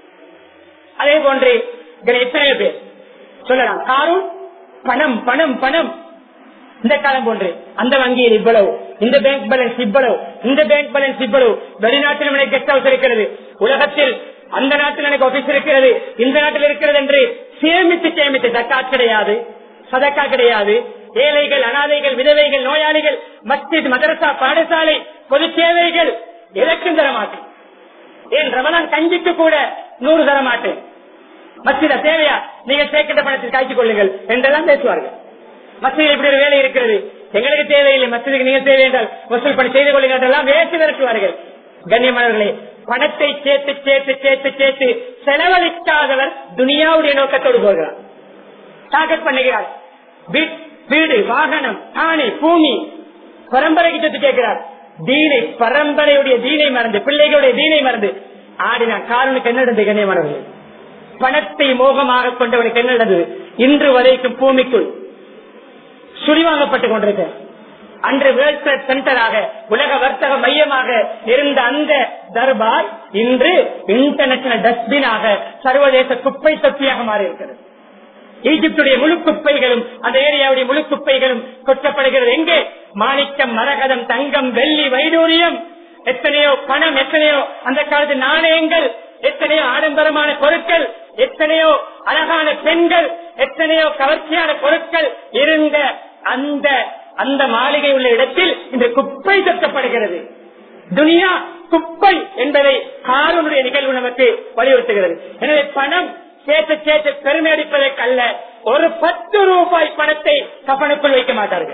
அதே போன்று இதில் எத்தனை பேர் சொல்லலாம் காரும் பணம் பணம் பணம் இந்த காலம் போன்று அந்த வங்கியில் இவ்வளவு இந்த பேங்க் பேலன்ஸ் இவ்வளவு இந்த பேங்க் பேலன்ஸ் இவ்வளவு வெளிநாட்டில் எனக்கு கெஸ்ட் ஹவுஸ் இருக்கிறது உலகத்தில் அந்த நாட்டில் எனக்கு ஆபீஸ் இருக்கிறது இந்த நாட்டில் இருக்கிறது என்று சேமித்து சேமித்து தக்காத் கிடையாது சதக்கா கிடையாது ஏழைகள் அனாதைகள் விதவைகள் நோயாளிகள் மஸ்ஜித் மதரசா பாடசாலை பொது சேவைகள் எதற்கும் தர மாட்டேன் ஏன் ரமலான் கஞ்சிக்கு கூட நூறு தர மாட்டேன் மத்தியில தேவையா நீங்க சேர்க்கின்ற பணத்தில் காய்ச்சிக் கொள்ளுங்கள் என்றெல்லாம் பேசுவார்கள் மத்தியில் இப்படி ஒரு வேலை இருக்கிறது எங்களுக்கு தேவையில்லை மத்தியதுக்கு நீங்க தேவை என்றால் வசூல் பணி செய்து கொள்ளுங்கள் என்றெல்லாம் வேசி விரட்டுவார்கள் கண்ணியமானவர்களே பணத்தை சேர்த்து சேர்த்து சேர்த்து சேர்த்து செலவழிக்காதவர் துனியாவுடைய நோக்கத்தோடு போகிறார் டார்கெட் பண்ணுகிறார் வீட்- வீடு வாகனம் ஆணை பூமி பரம்பரைக்கு சொத்து கேட்கிறார் தீனை பரம்பரையுடைய தீனை மறந்து பிள்ளைகளுடைய தீனை மறந்து ஆடினான் காரனுக்கு என்ன நடந்தது கண்ணியமானவர்கள் பணத்தை மோகமாக கொண்டவனுக்கு என்ன நடந்தது இன்று வரைக்கும் பூமிக்குள் சுழிவாங்கப்பட்டுக் கொண்டிருக்க அன்று வேர்ல்ட் ட்ரேட் சென்டராக உலக வர்த்தக மையமாக இருந்த அந்த தர்பார் இன்று இன்டர்நேஷனல் டஸ்ட்பினாக சர்வதேச குப்பை தொப்பியாக மாறி இருக்கிறது ஈஜிப்டுடைய முழு குப்பைகளும் அந்த ஏரியாவுடைய முழு குப்பைகளும் கொட்டப்படுகிறது எங்கே மாணிக்கம் மரகதம் தங்கம் வெள்ளி வைடூரியம் எத்தனையோ பணம் எத்தனையோ அந்த காலத்து நாணயங்கள் எத்தனையோ ஆடம்பரமான பொருட்கள் எத்தனையோ அழகான பெண்கள் எத்தனையோ கவர்ச்சியான பொருட்கள் இருந்த அந்த அந்த மாளிகை உள்ள இடத்தில் இந்த குப்பை தட்டப்படுகிறது துனியா குப்பை என்பதை காரனுடைய நிகழ்வு நமக்கு வலியுறுத்துகிறது எனவே பணம் சேர்த்து சேர்த்து பெருமை அடிப்பதற்கு அல்ல ஒரு பத்து ரூபாய் பணத்தை கபனுக்குள் வைக்க மாட்டார்கள்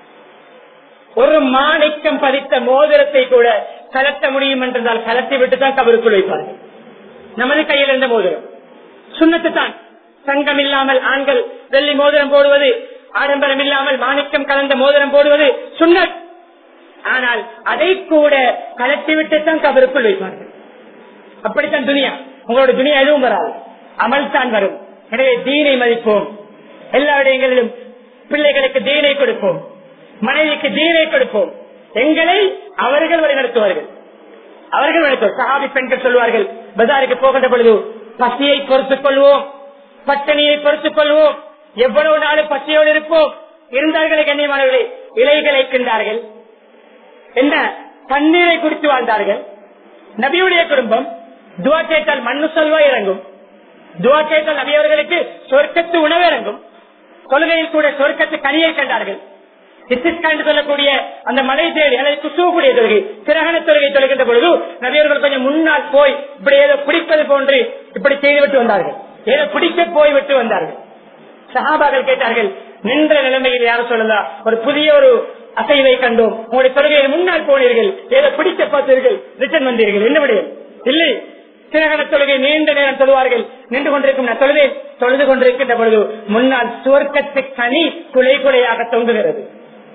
ஒரு மாணிக்கம் பதித்த மோதிரத்தை கூட கலட்ட முடியும் என்றால் கலட்டி விட்டு தான் கபருக்குள் வைப்பார்கள் நமது கையில் இருந்த மோதிரம் சுண்ணத்து தான் சங்கம் இல்லாமல் ஆண்கள் வெள்ளி மோதிரம் போடுவது ஆடம்பரம் இல்லாமல் மாணிக்கம் கலந்த மோதிரம் போடுவது சுண்ணத் ஆனால் அதை கூட கலட்டி விட்டு தான் கபருக்குள் வைப்பார்கள் அப்படித்தான் துனியா உங்களோட துனியா எதுவும் வராது அமல் தான் வரும் எனவே தீனை மதிப்போம் எல்லா இடங்களிலும் பிள்ளைகளுக்கு தீனை கொடுப்போம் மனைவிக்கு தீனை கொடுப்போம் எங்களை அவர்கள் வழிநடத்துவார்கள் அவர்கள் வழிநடத்துவார் சஹாபி பெண்கள் சொல்வார்கள் பஜாருக்கு போகின்ற பொழுது பசியை பொறுத்துக் கொள்வோம் பட்டணியை பொறுத்துக் கொள்வோம் எவ்வளவு நாள் பசியோடு இருப்போம் இருந்தார்களே கண்ணியமானவர்களே இலைகளை கின்றார்கள் என்ன தண்ணீரை குடித்து வாழ்ந்தார்கள் நபியுடைய குடும்பம் துவா கேட்டால் மண்ணு சொல்வா இறங்கும் துவா கேட்டால் நபியவர்களுக்கு சொர்க்கத்து உணவு இறங்கும் கொள்கையில் கூட சொர்க்கத்து கனியை கண்டார்கள் இசிஸ்கா என்று சொல்லக்கூடிய அந்த மலை தேடி அல்லது குசுவக்கூடிய தொழுகை கிரகண தொழுகை தொழுகின்ற பொழுது நபியவர்கள் கொஞ்சம் முன்னால் போய் இப்படி ஏதோ பிடிப்பது போன்று இப்படி செய்துவிட்டு வந்தார்கள் ஏதோ பிடிக்க போய் விட்டு வந்தார்கள் சஹாபாக்கள் கேட்டார்கள் நின்ற நிலைமையில் யாரும் சொல்லலாம் ஒரு புதிய ஒரு அசைவை கண்டோம் உங்களுடைய தொழுகையில் முன்னால் போனீர்கள் ஏதோ பிடிக்க பார்த்தீர்கள் ரிட்டர்ன் வந்தீர்கள் என்ன விடயம் இல்லை சிறகன தொழுகை நீண்ட நேரம் தொழுவார்கள் நின்று கொண்டிருக்கும் நான் தொழுதை தொழுது கொண்டிருக்கின்ற பொழுது முன்னால் சுவர்க்கத்து கனி குலை குலையாக தொங்குகிறது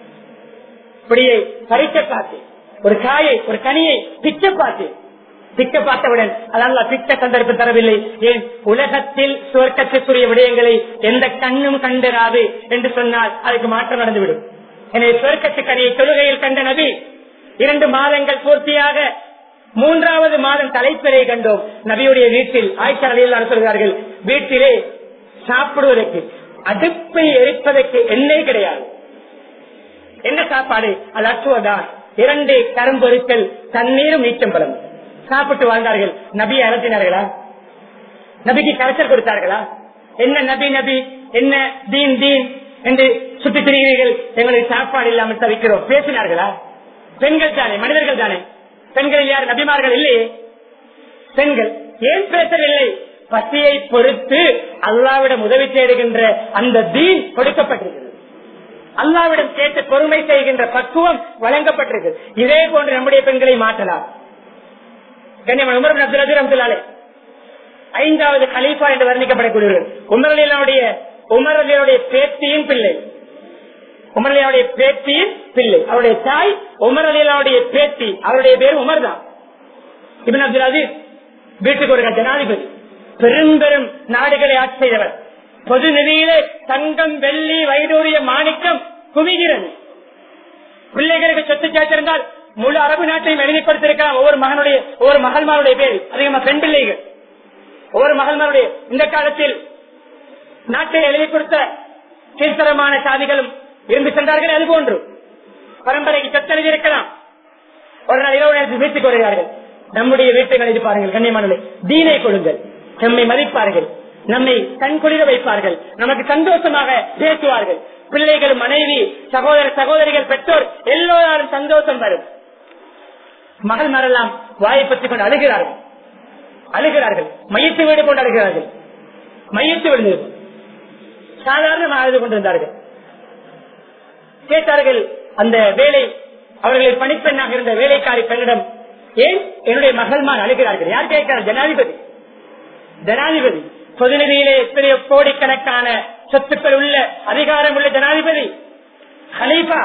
இப்படியே பறிக்க பார்த்தேன் ஒரு காயை ஒரு கனியை பிச்ச பார்த்தேன் பிக்க பார்த்தவுடன் அதனால பிக்க சந்தர்ப்பம் தரவில்லை ஏன் உலகத்தில் சுவர்க்கத்திற்குரிய விடயங்களை எந்த கண்ணும் கண்டராது என்று சொன்னால் அதுக்கு மாற்றம் நடந்துவிடும் எனவே சுவர்க்கத்து கனியை தொழுகையில் கண்ட நபி இரண்டு மாதங்கள் பூர்த்தியாக மூன்றாவது மாதம் தலைப்பிறை கண்டோம் நபியுடைய வீட்டில் ஆய்ச்சா அலையில் சொல்கிறார்கள் வீட்டிலே சாப்பிடுவதற்கு அடுப்பை எரிப்பதற்கு எண்ணெய் கிடையாது என்ன சாப்பாடு அது அச்சுவதான் இரண்டு கரும்பொருட்கள் தண்ணீரும் நீச்சம்பலம் சாப்பிட்டு வாழ்ந்தார்கள் நபியை அலத்தினார்களா நபிக்கு கரைச்சல் கொடுத்தார்களா என்ன நபி நபி என்ன தீன் தீன் என்று சுற்றி திரிகிறீர்கள் எங்களுக்கு சாப்பாடு இல்லாமல் தவிக்கிறோம் பேசினார்களா பெண்கள் தானே மனிதர்கள் தானே பெண்கள் யார் நபிமார்கள் இல்லையே பெண்கள் ஏன் பேசவில்லை பசியை பொறுத்து அல்லாவிடம் உதவி தேடுகின்ற அந்த தீன் கொடுக்கப்பட்டிருக்கிறது அல்லாவிடம் கேட்டு பொறுமை செய்கின்ற பக்குவம் வழங்கப்பட்டிருக்கு இதே போன்று நம்முடைய பெண்களை மாற்றலாம் கண்ணியமான உமர் அப்துல் அஜீர் அப்துல்லாலே ஐந்தாவது கலீஃபா என்று வர்ணிக்கப்படக்கூடியவர்கள் உமரலியனுடைய உமரலியனுடைய பேத்தியின் பிள்ளை உமரலியாவுடைய பேத்தியின் பிள்ளை அவருடைய தாய் உமரலியனுடைய பேத்தி அவருடைய பேர் உமர் தான் இபின் அப்துல் அஜீஸ் வீட்டுக்கு ஒரு ஜனாதிபதி பெரும் பெரும் நாடுகளை ஆட்சி செய்தவர் பொது நிதியிலே தங்கம் வெள்ளி வைடூரிய மாணிக்கம் குவிகிறது பிள்ளைகளுக்கு சொத்து சேர்த்திருந்தால் முழு அரபு நாட்டையும் எழுதி கொடுத்திருக்கலாம் ஒவ்வொரு மகனுடைய ஒவ்வொரு மகள்மாருடைய பேர் அதிகமா பெண் பிள்ளைகள் ஒவ்வொரு மகள்மாருடைய இந்த காலத்தில் நாட்டை எழுதி கொடுத்த கீழ்த்தரமான சாதிகளும் இருந்து சென்றார்கள் அது போன்று பரம்பரைக்கு சொத்து எழுதி இருக்கலாம் ஒரு நாள் இரவு நேரத்தில் வீட்டுக்கு வருகிறார்கள் நம்முடைய வீட்டுகள் எழுதி பாருங்கள் கண்ணியமானது தீனை கொடுங்கள் நம்மை மதிப்பார்கள் நம்மை கண்குளிர வைப்பார்கள் நமக்கு சந்தோஷமாக பேசுவார்கள் பிள்ளைகள் மனைவி சகோதர சகோதரிகள் பெற்றோர் எல்லோரும் சந்தோஷம் வரும் மகள் மரெல்லாம் வாயை பற்றி கொண்டு அழுகிறார்கள் அழுகிறார்கள் மையத்து வீடு கொண்டு அழுகிறார்கள் மையத்து விழுந்தது சாதாரணமாக அழுது கொண்டிருந்தார்கள் கேட்டார்கள் அந்த வேலை அவர்களை பணிப்பெண்ணாக இருந்த வேலைக்காரி பெண்ணிடம் ஏன் என்னுடைய மகள்மார் அழுகிறார்கள் யார் கேட்கிறார் ஜனாதிபதி ஜனாதிபதி பொதுநிதியிலே எத்தனையோ கோடிக்கணக்கான சொத்துக்கள் உள்ள அதிகாரம் உள்ள ஜனாதிபதி ஹலீஃபா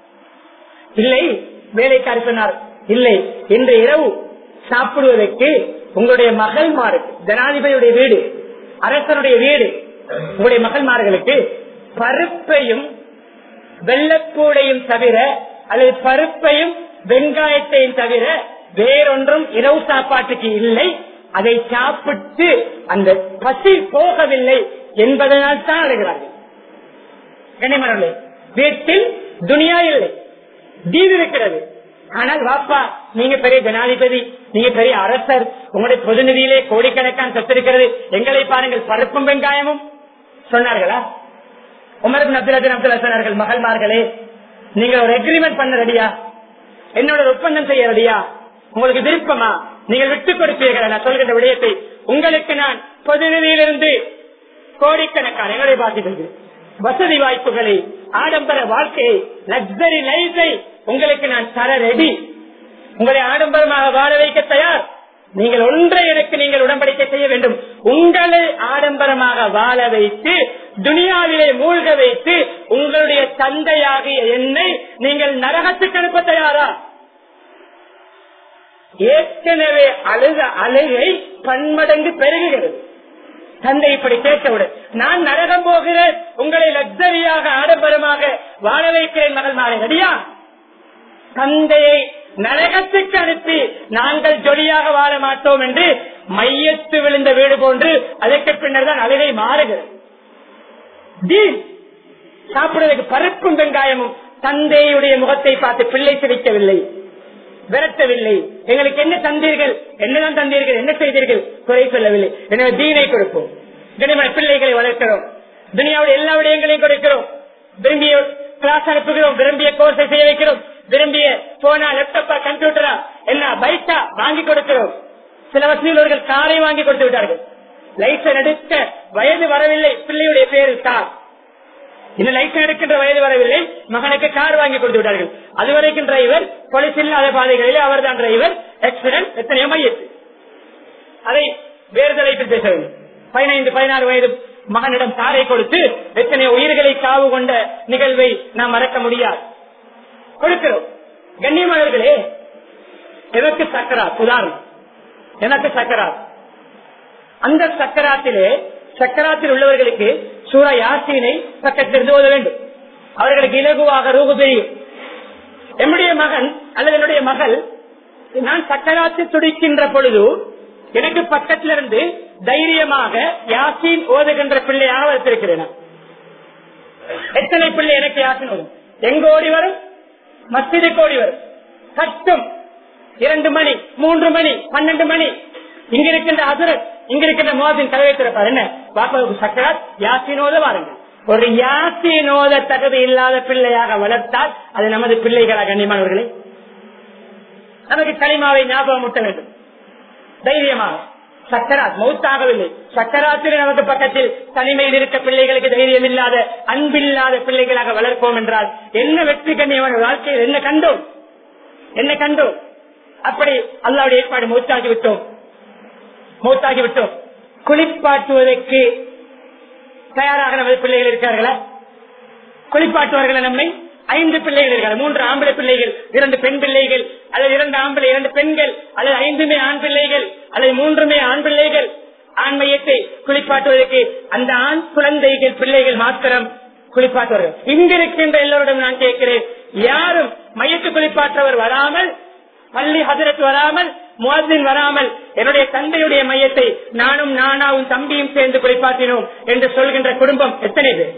இல்லை வேலைக்காரி சொன்னார் இல்லை இன்று இரவு சாப்பிடுவதற்கு உங்களுடைய மகள்மாருக்கு ஜனாதிபதியுடைய வீடு அரசனுடைய வீடு உங்களுடைய மகள்மார்களுக்கு பருப்பையும் வெள்ளக்கூடையும் தவிர அல்லது பருப்பையும் வெங்காயத்தையும் தவிர வேறொன்றும் இரவு சாப்பாட்டுக்கு இல்லை அதை சாப்பிட்டு அந்த பசி போகவில்லை என்பதனால் தான் அழுகிறார்கள் கனிமரர்களே வீட்டில் துனியா இல்லை தீன் இருக்கிறது ஆனால் வாப்பா நீங்க பெரிய ஜனாதிபதி நீங்க பெரிய அரசர் உங்களுடைய பொதுநிதியிலே கோடிக்கணக்கான சொத்து இருக்கிறது எங்களை பாருங்கள் பருப்பும் வெங்காயமும் சொன்னார்களா உமர் அப்துல் அப்துல்லா சொன்னார்கள் மகள்மார்களே நீங்க ஒரு எக்ரிமெண்ட் பண்ண ரெடியா என்னோட ஒரு ஒப்பந்தம் செய்ய ரெடியா உங்களுக்கு விருப்பமா நீங்கள் விட்டுக் கொடுப்பீர்கள் நான் சொல்கின்ற விடயத்தை உங்களுக்கு நான் பொதுநிதியிலிருந்து கோடிக்கணக்கான என்னுடைய பாசிகளுக்கு வசதி வாய்ப்புகளை ஆடம்பர வாழ்க்கையை லக்ஸரி லைஃபை உங்களுக்கு நான் தர ரெடி உங்களை ஆடம்பரமாக வாழ வைக்க தயார் நீங்கள் ஒன்றை எனக்கு நீங்கள் உடன்படிக்கை செய்ய வேண்டும் உங்களை ஆடம்பரமாக வாழ வைத்து துனியாவிலே மூழ்க வைத்து உங்களுடைய தந்தையாகிய என்னை நீங்கள் நரகத்துக்கு அனுப்ப தயாரா ஏற்கனவே அழுத அழுகை பன்மடங்கு பெருகுகிறது தந்தை இப்படி கேட்டவுடன் நான் நரகம் போகிறேன் உங்களை லக்ஸரியாக ஆடம்பரமாக வாழ வைக்கிறேன் மகள் மாலை ரெடியா தந்தையை நரகத்துக்கு அனுப்பி நாங்கள் ஜொலியாக வாழ மாட்டோம் என்று மையத்து விழுந்த வீடு போன்று அதற்கு பின்னர் தான் அழுகை மாறுகிறது தீன் சாப்பிடுவதற்கு பருப்பும் வெங்காயமும் தந்தையுடைய முகத்தை பார்த்து பிள்ளை சிரிக்கவில்லை விரட்டவில்லை எங்களுக்கு என்ன தந்தீர்கள் என்னதான் தந்தீர்கள் என்ன செய்தீர்கள் குறை சொல்லவில்லை எனவே தீனை கொடுப்போம் கனிமன பிள்ளைகளை வளர்க்கிறோம் துனியாவுடைய எல்லா விடயங்களையும் கொடுக்கிறோம் விரும்பிய கிளாஸ் அனுப்புகிறோம் விரும்பிய கோர்ஸை செய்ய வைக்கிறோம் விரும்பிய போனா லேப்டாப்பா கம்ப்யூட்டரா என்ன பைக்கா வாங்கி கொடுக்கிறோம் சில வசதியில் காரை வாங்கி கொடுத்து விட்டார்கள் லைசன் எடுக்க வயது வரவில்லை பிள்ளையுடைய பேரு கார் இன்னும் லைசன் எடுக்கின்ற வயது வரவில்லை மகனுக்கு கார் வாங்கி கொடுத்து விட்டார்கள் அதுவரைக்கும் டிரைவர் போலீஸ் இல்லாத பாதைகளில் அவர் தான் டிரைவர் ஆக்சிடென்ட் எத்தனையோ மையத்து அதை வேறு தலைப்பில் பேச வேண்டும் பதினைந்து பதினாறு வயது மகனிடம் காரை கொடுத்து எத்தனையோ உயிர்களை காவு கொண்ட நிகழ்வை நாம் மறக்க முடியாது கொடுக்கிறோம் கண்ணியமானவர்களே எனக்கு சக்கராத் உதாரணம் எனக்கு சக்கராத் அந்த சக்கராத்திலே சக்கராத்தில் உள்ளவர்களுக்கு சூரா யாசீனை பக்கத்திலிருந்து ஓத வேண்டும் அவர்களுக்கு இலகுவாக ரூபு தெரியும் என்னுடைய மகன் அல்லது என்னுடைய மகள் நான் சக்கராத்து துடிக்கின்ற பொழுது எனக்கு பக்கத்திலிருந்து தைரியமாக யாசீன் ஓதுகின்ற பிள்ளையாக வளர்த்திருக்கிறேன் எத்தனை பிள்ளை எனக்கு யாசின் ஓதும் எங்க ஓடி வரும் மஸ்ஜிதுக்கு ஓடி வரும் கட்டும் இரண்டு மணி மூன்று மணி பன்னெண்டு மணி இங்க இருக்கின்ற அசுரத் இங்க இருக்கின்ற மோதின் கதவை திறப்பார் என்ன பாப்பாவுக்கு சக்கராத் யாசினோத வாருங்கள் ஒரு யாசினோத தகுதி இல்லாத பிள்ளையாக வளர்த்தால் அது நமது பிள்ளைகளா கண்ணியமானவர்களே நமக்கு களிமாவை ஞாபகம் முட்ட வேண்டும் தைரியமாக சக்கராத் மௌத்தாகவில்லை சக்கராத்தில் நமக்கு பக்கத்தில் தனிமையில் இருக்க பிள்ளைகளுக்கு தைரியம் இல்லாத அன்பில்லாத பிள்ளைகளாக வளர்ப்போம் என்றால் என்ன வெற்றி கண்ணியமான வாழ்க்கையில் என்ன கண்டோம் என்ன கண்டோம் அப்படி அல்லாவுடைய ஏற்பாடு மூத்தாகி விட்டோம் மூத்தாகி விட்டோம் குளிப்பாட்டுவதற்கு தயாராக நமது பிள்ளைகள் இருக்கிறார்களா குளிப்பாட்டுவார்களா நம்மை ஐந்து பிள்ளைகள் இருக்கிறார் மூன்று ஆம்பளை பிள்ளைகள் இரண்டு பெண் பிள்ளைகள் அல்லது இரண்டு ஆம்பளை இரண்டு பெண்கள் அல்லது ஐந்துமே ஆண் பிள்ளைகள் அல்லது மூன்றுமே ஆண் பிள்ளைகள் ஆண் மையத்தை குளிப்பாட்டுவதற்கு அந்த ஆண் குழந்தைகள் பிள்ளைகள் மாத்திரம் குளிப்பாட்டுவார்கள் இங்க இருக்கின்ற எல்லோரிடம் நான் கேட்கிறேன் யாரும் மையத்து குளிப்பாற்றவர் வராமல் பள்ளி ஹதரத் வராமல் முவாசின் வராமல் என்னுடைய தந்தையுடைய மையத்தை நானும் நானாவும் தம்பியும் சேர்ந்து குளிப்பாட்டினோம் என்று சொல்கின்ற குடும்பம் எத்தனை பேர்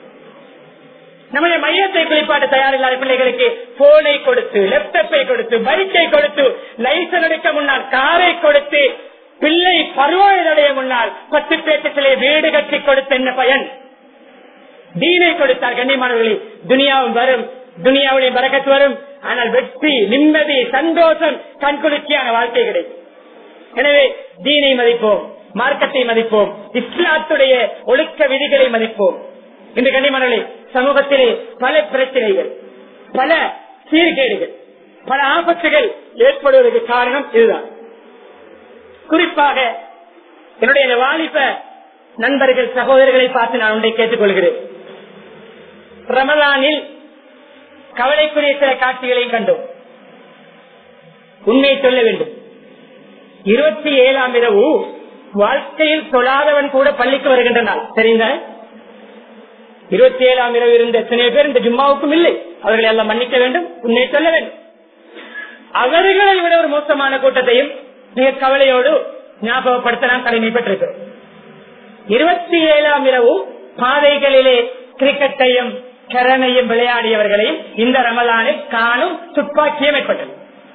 நம்முடைய மையத்தை குளிப்பாட்ட தயாரில்லாத பிள்ளைகளுக்கு போனை கொடுத்து லேப்டாப்பை கொடுத்து பைக்கை கொடுத்து லைசன் எடுக்க முன்னால் காரை கொடுத்து பிள்ளை பருவாயுடைய முன்னால் பத்து பேட்டுக்களை வீடு கட்டி கொடுத்த என்ன பயன் தீனை கொடுத்தார் கண்ணியமானவர்களே துனியாவும் வரும் துனியாவுடைய பறக்கத்து வரும் ஆனால் வெற்றி நிம்மதி சந்தோஷம் கண்குளிர்ச்சியான வாழ்க்கை கிடைக்கும் எனவே தீனை மதிப்போம் மார்க்கத்தை மதிப்போம் இஸ்லாத்துடைய ஒழுக்க விதிகளை மதிப்போம் இந்த கண்ணியமானவர்களே சமூகத்திலே பல பிரச்சனைகள் பல சீர்கேடுகள் பல ஆபத்துகள் ஏற்படுவதற்கு காரணம் இதுதான் குறிப்பாக என்னுடைய இந்த வாலிப நண்பர்கள் சகோதரர்களை பார்த்து நான் ஒன்றை கேட்டுக்கொள்கிறேன் ரமலானில் கவலைக்குரிய சில காட்சிகளையும் கண்டோம் உண்மையை சொல்ல வேண்டும் இருபத்தி ஏழாம் இரவு வாழ்க்கையில் தொழாதவன் கூட பள்ளிக்கு வருகின்ற நாள் தெரியுங்க இருபத்தி ஏழாம் இரவு இருந்த எத்தனை பேர் இந்த ஜும்மாவுக்கும் இல்லை அவர்களை எல்லாம் மன்னிக்க வேண்டும் உண்மையை சொல்ல வேண்டும் அவர்களை விட ஒரு மோசமான கூட்டத்தையும் மிக கவலையோடு ஞாபகப்படுத்த நாம் கடமைப்பட்டிருக்கிறோம் இருபத்தி ஏழாம் இரவு பாதைகளிலே கிரிக்கெட்டையும் கரணையும் விளையாடியவர்களையும் இந்த ரமலானில் காணும் துப்பாக்கியம் ஏற்பட்டது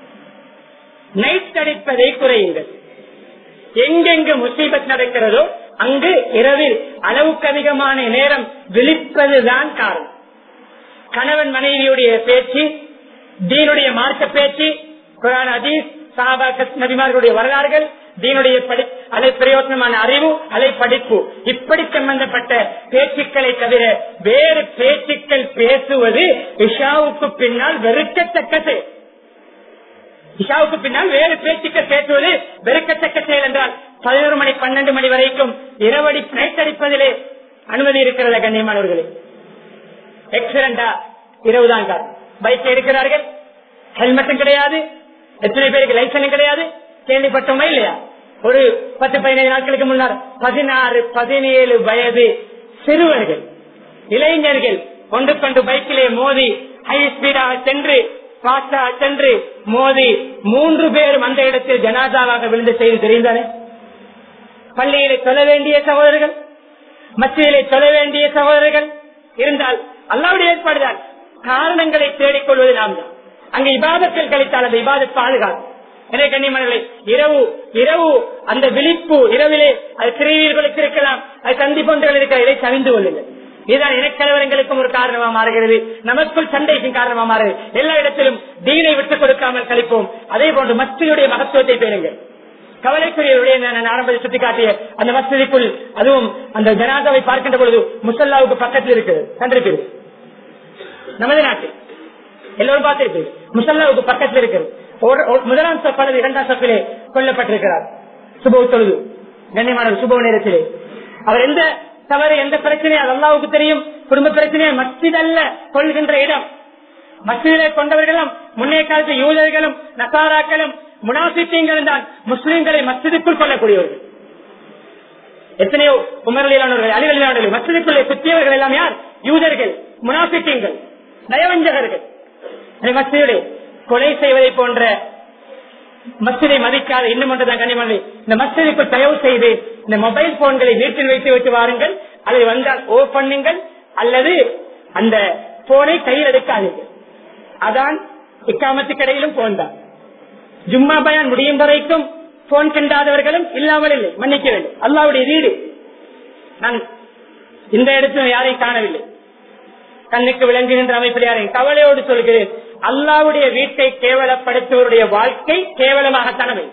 நைட் அடிப்பதை குறையுங்கள் எங்கெங்கு முசீபத் நடக்கிறதோ அங்கு இரவில் அளவுக்கு அதிகமான நேரம் விழிப்பதுதான் காரணம் கணவன் மனைவியுடைய பேச்சு தீனுடைய மார்க்க பேச்சு குரான் அதீஸ் சாபாக்க நபிமார்களுடைய வரலாறுகள் தீனுடைய படி அதை பிரயோஜனமான அறிவு அதை படிப்பு இப்படி சம்பந்தப்பட்ட பேச்சுக்களை தவிர வேறு பேச்சுக்கள் பேசுவது இஷாவுக்கு பின்னால் வெறுக்கத்தக்கது இஷாவுக்கு பின்னால் வேறு பேச்சுக்கள் பேசுவது வெறுக்கத்தக்க செயல் என்றால் பதினோரு மணி பன்னெண்டு மணி வரைக்கும் இரவடி நைட் அடிப்பதிலே அனுமதி இருக்கிறத கண்ணியமானவர்களே எக்ஸலண்டா இரவுதான் கார் பைக் எடுக்கிறார்கள் ஹெல்மெட்டும் கிடையாது எத்தனை பேருக்கு லைசன்ஸ் கிடையாது கேள்விப்பட்டோமா இல்லையா ஒரு பத்து பதினைந்து நாட்களுக்கு முன்னால் பதினாறு பதினேழு வயது சிறுவர்கள் இளைஞர்கள் ஒன்று கொண்டு பைக்கிலே மோதி ஹை ஸ்பீடாக சென்று பாஸ்டாக சென்று மோதி மூன்று பேரும் அந்த இடத்தில் ஜனாதாவாக விழுந்த செய்தி தெரிந்தானே பள்ளியிலே சொல்ல வேண்டிய சகோதரர்கள் மத்தியிலே சொல்ல வேண்டிய சகோதரர்கள் இருந்தால் அல்லாவுடைய ஏற்பாடுதான் காரணங்களை தேடிக்கொள்வது நாம் தான் அங்கு இபாதத்தில் கழித்தால் அந்த இபாதத் பாதுகாக்கும் எனவே கண்ணியமனங்களை இரவு இரவு அந்த விழிப்பு இரவிலே அது சிறுவீர்களுக்கு இருக்கலாம் அது சந்தி போன்றவர்கள் இருக்கிற இதை தவிந்து கொள்ளுங்கள் இதுதான் இனக்கலவரங்களுக்கும் ஒரு காரணமா மாறுகிறது நமக்குள் சண்டைக்கும் காரணமா மாறுகிறது எல்லா இடத்திலும் தீனை விட்டுக் கொடுக்காமல் கழிப்போம் அதே போன்று மஸ்தியுடைய மகத்துவத்தை பேருங்கள் கவலைக்குரிய நான் ஆரம்பத்தில் சுட்டிக்காட்டிய அந்த மஸ்திக்குள் அதுவும் அந்த ஜனாதாவை பார்க்கின்ற பொழுது முசல்லாவுக்கு பக்கத்தில் இருக்குது கண்டிருப்பீர்கள் நமது நாட்டில் எல்லோரும் பார்த்திருப்பீர்கள் முசல்லாவுக்கு பக்கத்தில் இருக்கிறது ஒரு- ஒரு- முதலாம் சப் அல்லது இரண்டாம் சப்பிலே கொல்லப்பட்டிருக்கிறார் சுப தொழுது கண்ணியமான சுப நேரத்திலே அவர் எந்த தவறு எந்த பிரச்சனையும் அது அல்லாவுக்கு தெரியும் குடும்ப பிரச்சனையை மஸ்ஜித் அல்ல கொள்கின்ற இடம் மசீதை கொண்டவர்களும் முன்னே காலத்து யூதர்களும் நசாராக்களும் முனாசித்தியங்களும் தான் முஸ்லிம்களை மஸ்ஜிதுக்குள் கொள்ளக்கூடியவர்கள் எத்தனையோ உமரலிலானவர்கள் அலிவலிலானவர்கள் மஸ்ஜிதுக்குள்ளே குத்தியவர்கள் எல்லாம் யார் யூதர்கள் முனாசித்தியங்கள் நயவஞ்சகர்கள் எனவே மஸ்ஜிதை கொலை செய்வதை போன்ற மஸ்ஜிதை மதிக்காத இன்னும் ஒன்றுதான் கனிமலை இந்த மஸ்ஜிதுக்கு தயவு செய்து இந்த மொபைல் போன்களை வீட்டில் வைத்து வைத்து வாருங்கள் அதை வந்தால் ஓ பண்ணுங்கள் அல்லது அந்த போனை கையில் எடுக்காதீர்கள் அதான் இக்காமத்துக்கு இடையிலும் போன் தான் ஜும்மா பயான் முடியும் வரைக்கும் போன் கண்டாதவர்களும் இல்லாமல் இல்லை மன்னிக்க வேண்டும் அல்லாவுடைய வீடு நான் இந்த இடத்துல யாரையும் காணவில்லை கண்ணுக்கு விளங்குகின்ற அமைப்பில் யாரையும் கவலையோடு சொல்கிறேன் அல்லாவுடைய வீட்டை கேவலப்படுத்துவருடைய வாழ்க்கை கேவலமாகத்தான் அமையும்.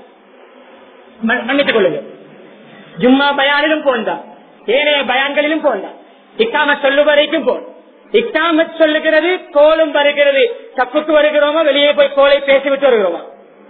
மன்- மன்னித்துக் கொள்ளுங்கள் ஜும்மா பயானிலும் போன்தான் ஏனைய பயான்களிலும் போன்தான் இக்காம சொல்லு வரைக்கும் போன் இக்காம சொல்லுகிறது கோலும் வருகிறது தப்புக்கு வருகிறோமா வெளியே போய் கோலை பேசிவிட்டு வருகிறோமா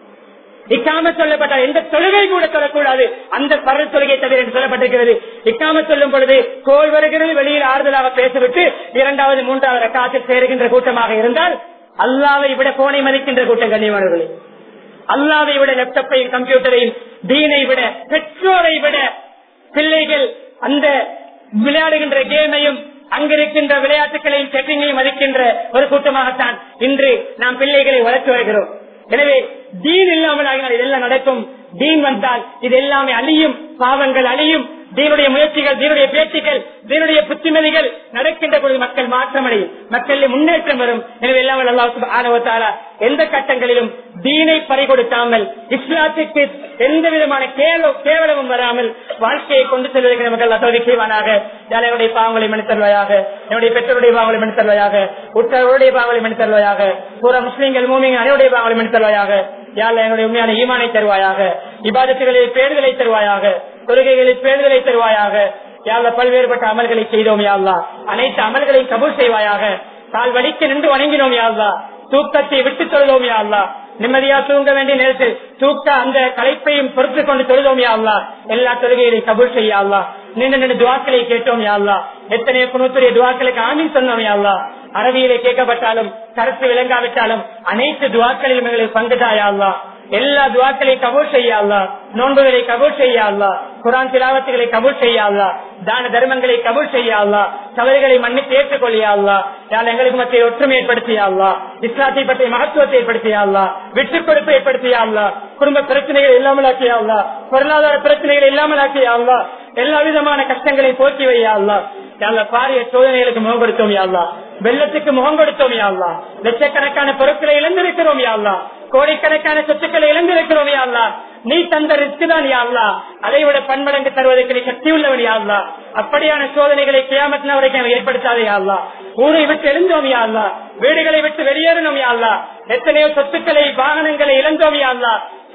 இக்காம சொல்லப்பட்ட எந்த தொழுகை கூட சொல்லக்கூடாது அந்த பரல் தொழுகை தவிர என்று சொல்லப்பட்டிருக்கிறது இக்காம சொல்லும் பொழுது கோல் வருகிறது வெளியில் ஆறுதலாக பேசிவிட்டு இரண்டாவது மூன்றாவது ரக்காத்தில் சேருகின்ற கூட்டமாக இருந்தால் அல்லாவை விட போனை மதிக்கின்ற கூட்டம் கண்ணியமானவர்களே அல்லாவை விட லேப்டாப்பையும் கம்ப்யூட்டரையும் தீனை விட பெற்றோரை விட பிள்ளைகள் அந்த விளையாடுகின்ற கேமையும் அங்கிருக்கின்ற விளையாட்டுகளையும் செட்டிங்கையும் மதிக்கின்ற ஒரு கூட்டமாகத்தான் இன்று நாம் பிள்ளைகளை வளர்த்து வருகிறோம் எனவே தீன் இல்லாமல் ஆகினால் இதெல்லாம் நடக்கும் தீன் வந்தால் இது எல்லாமே அழியும் பாவங்கள் அழியும் தீனுடைய முயற்சிகள் தீனுடைய பேச்சுக்கள் தீனுடைய புத்திமதிகள் நடக்கின்ற பொழுது மக்கள் மாற்றமடையும் மக்களில் முன்னேற்றம் வரும் எனவே எல்லாம் அல்லாஹ் ஆனவத்தாலா எந்த கட்டங்களிலும் தீனை பறிகொடுக்காமல் இஸ்லாத்துக்கு எந்த விதமான கேவ- கேவலமும் வராமல் வாழ்க்கையை கொண்டு செல்வதற்கு நமக்கு அல்லா தோல்வி செய்வானாக என்னுடைய பாவங்களை மன்னித்தருவாயாக என்னுடைய பெற்றோருடைய பாவங்களை மன்னித்தருவாயாக உற்றவருடைய பாவங்களை மன்னித்தருவாயாக பூரா முஸ்லீம்கள் மூமிங்க அனைவருடைய பாவங்களை மன்னித்தருவாயாக யாழ் என்னுடைய உண்மையான ஈமானை தருவாயாக இபாதத்துகளில் பேர்களை தருவாயாக தொழுகைகளில் பேர்களை தருவாயாக யாழ்ல பல்வேறுபட்ட அமல்களை செய்தோம் யாழ்லா அனைத்து அமல்களை கபூல் செய்வாயாக கால் வடிக்க நின்று வணங்கினோம் யாழ்லா தூக்கத்தை விட்டு தொழுதோம் யாழ்லா நிம்மதியா தூங்க வேண்டிய நேரத்தில் தூக்க அந்த களைப்பையும் பொறுத்துக் கொண்டு தொழுதோம் யாழ்லா எல்லா தொழுகைகளையும் கபூல் செய்ய அல்லா நீண்ட நின்று துவாக்களை கேட்டோம் யாழ்லா எத்தனையோ குணத்துடைய துவாக்களுக்கு ஆமீன் சொன்னோம் யாழ்லா அரபியிலே கேட்கப்பட்டாலும் கருத்து விளங்காவிட்டாலும் அனைத்து துவாக்களிலும் எங்களுக்கு பங்குதாயா அல்லா எல்லா துவாக்களையும் கபூல் செய்ய அல்லா நோன்புகளை கபூல் செய்ய அல்லா குரான் திலாவத்துகளை கபூல் செய்ய அல்லா தான தர்மங்களை கபூல் செய்ய அல்லா தவறுகளை மன்னித்து ஏற்றுக்கொள்ளியா அல்லா யாழ் எங்களுக்கு மத்திய ஒற்றுமை ஏற்படுத்தியா அல்லா இஸ்லாத்தை பற்றிய மகத்துவத்தை ஏற்படுத்தியா அல்லா விட்டுக் கொடுப்பை ஏற்படுத்தியா அல்லா குடும்ப பிரச்சனைகள் இல்லாமல் ஆக்கியா அல்லா பொருளாதார பிரச்சனைகள் இல்லாமல் ஆக்கியா அல்லா எல்லா விதமான கஷ்டங்களை போக்கி வையா அல்லா யாழ்ல பாரிய சோதனைகளுக்கு முகம் கொடுத்தோம் யாழ்லா வெள்ளத்துக்கு முகம் கொடுத்தோம் யாழ்லா லட்சக்கணக்கான பொருட்களை இழந்திருக்கிறோம் யாழ்லா கோடிக்கணக்கான சொத்துக்களை இழந்திருக்கிறோம் யாழ்லா நீ தந்த ரிஸ்க் தான் யாழ்லா அதை விட பன்மடங்கு தருவதற்கு நீ சக்தி உள்ளவன் யாழ்லா அப்படியான சோதனைகளை கியாமத்தின வரைக்கும் ஏற்படுத்தாதே யாழ்லா ஊரை விட்டு எழுந்தோம் யாழ்லா வீடுகளை விட்டு வெளியேறணும் யாழ்லா எத்தனையோ சொத்துக்களை வாகனங்களை இழந்தோம் யாழ்லா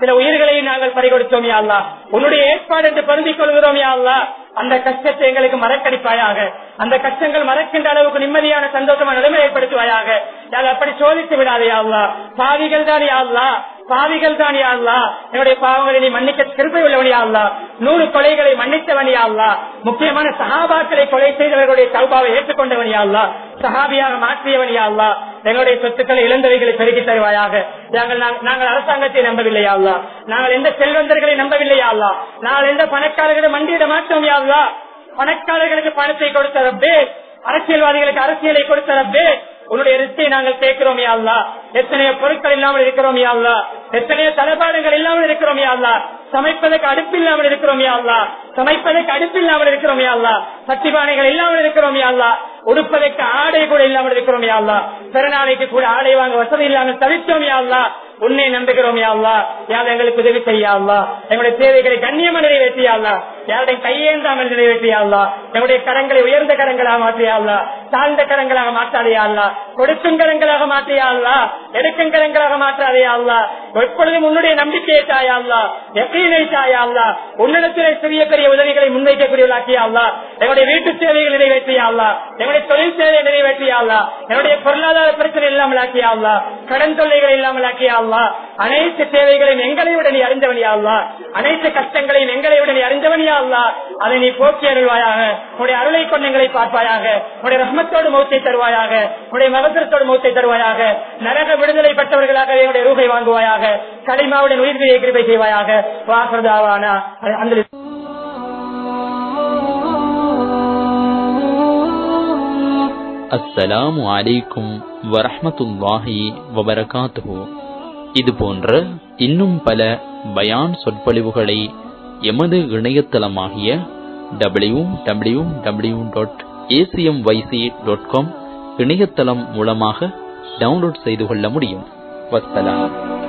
சில உயிர்களையும் நாங்கள் பறிகொடுத்தோம் யா அல்லா உன்னுடைய ஏற்பாடு என்று பொருந்திக் கொள்கிறோம் யா அல்லா அந்த கஷ்டத்தை எங்களுக்கு மறக்கடிப்பாயாக அந்த கஷ்டங்கள் மறக்கின்ற அளவுக்கு நிம்மதியான சந்தோஷமான நிலைமை ஏற்படுத்துவாயாக நாங்கள் அப்படி சோதித்து விடாதே அல்லா பாவிகள் தான் யாழ்லா பாவிகள் தான் யாழ்லா என்னுடைய பாவங்களை நீ மன்னிக்க திருப்பி உள்ளவனியா அல்லா நூறு கொலைகளை மன்னித்தவனியா அல்லா முக்கியமான சகாபாக்களை கொலை செய்தவர்களுடைய சௌபாவை ஏற்றுக்கொண்டவனியா அல்லா சஹாபியாக மாற்றியவனியா அல்லா எங்களுடைய சொத்துக்களை இழந்தவைகளை பெருக்கி தருவாயாக நாங்கள் நாங்கள் அரசாங்கத்தை நம்பவில்லையா அல்லா நாங்கள் எந்த செல்வந்தர்களை நம்பவில்லையா அல்லா நாங்கள் எந்த பணக்காரர்களை மண்டியிட மாட்டோம் யாழ்லா பணக்காரர்களுக்கு பணத்தை கொடுத்த ரப்பே அரசியல்வாதிகளுக்கு அரசியலை கொடுத்த ரப்பே உன்னுடைய ரிஸ்கை நாங்கள் கேட்கிறோம் யாழ்லா எத்தனையோ பொருட்கள் இல்லாமல் இருக்கிறோம் யாழ்லா எத்தனையோ தலைப்பாடுகள் இல்லாமல் இருக்கிறோம் யாழ்லா சமைப்பதற்கு அடுப்பு இல்லாமல் இருக்கிறோம் யாழ்லா சமைப்பதற்கு அடுப்பு இல்லாமல் இருக்கிறோம் யாழ்லா சட்டிபானைகள் இல்லாமல் இருக்கிறோம் யாழ்லா உடுப்பதற்கு ஆடை கூட இல்லாமல் இருக்கிறோம் யாழ்லா பிறநாளைக்கு கூட ஆடை வாங்க வசதி இல்லாமல் தவித்தோம் யாழ்லா உன்னை நம்புகிறோம் யாழ்லா யார் எங்களுக்கு உதவி செய்யாள்லா எங்களுடைய தேவைகளை கண்ணியமா நிறைவேற்றியாள்லா யாருடைய கையேந்தாமல் நிறைவேற்றியாள்லா எங்களுடைய கரங்களை உயர்ந்த கரங்களாக மாற்றியாள்லா தாழ்ந்த கரங்களாக மாற்றாதையாள்லா கொடுக்கும் கரங்களாக மாற்றியாள்லா எடுக்கும் கரங்களாக மாற்றாதையாள்லா எப்பொழுதும் உன்னுடைய நம்பிக்கையை தாயாள்லா எப்படினை தாயாள்லா உன்னிடத்திலே சிறிய பெரிய உதவிகளை முன்வைக்கக்கூடியவர்களாக்கியாள்லா எங்களுடைய வீட்டு சேவைகள் நிறைவேற்றியாள்லா எங்களுடைய தொழில் சேவையை நிறைவேற்றியாள்லா என்னுடைய பொருளாதார பிரச்சனை இல்லாமல் ஆக்கியாள்லா கடன் தொல்லைகள் இல்லாமல் ஆக்கியாள்லா அனைத்து தேவைகளையும் எங்களை விட நீ அறிந்தவனியாள்லா அனைத்து கஷ்டங்களையும் எங்களை விட நீ அறிந்தவனியாள்லா அதை நீ போக்கி அருள்வாயாக உடைய அருளை கொண்டங்களை பார்ப்பாயாக உடைய ரஹ்மத்தோடு மௌத்தை தருவாயாக உடைய மகசரத்தோடு மௌத்தை தருவாயாக நரக விடுதலை பெற்றவர்களாக என்னுடைய ரூபை வாங்குவாயாக கடிமாவுடன் உயிர்களை கிருபை செய்வாயாக வாசதாவானா அந்த அஸ்ஸலாமு அலைக்கும் வரஹ்மத்துல்லாஹி வபரகாத்துஹு இது போன்ற இன்னும் பல பயான் சொற்பொழிவுகளை எமது இணையதளமாகிய W W W dot ACM YC dot com இணையதளம் மூலமாக டவுன்லோட் செய்து கொள்ள முடியும் வஸ்ஸலாம்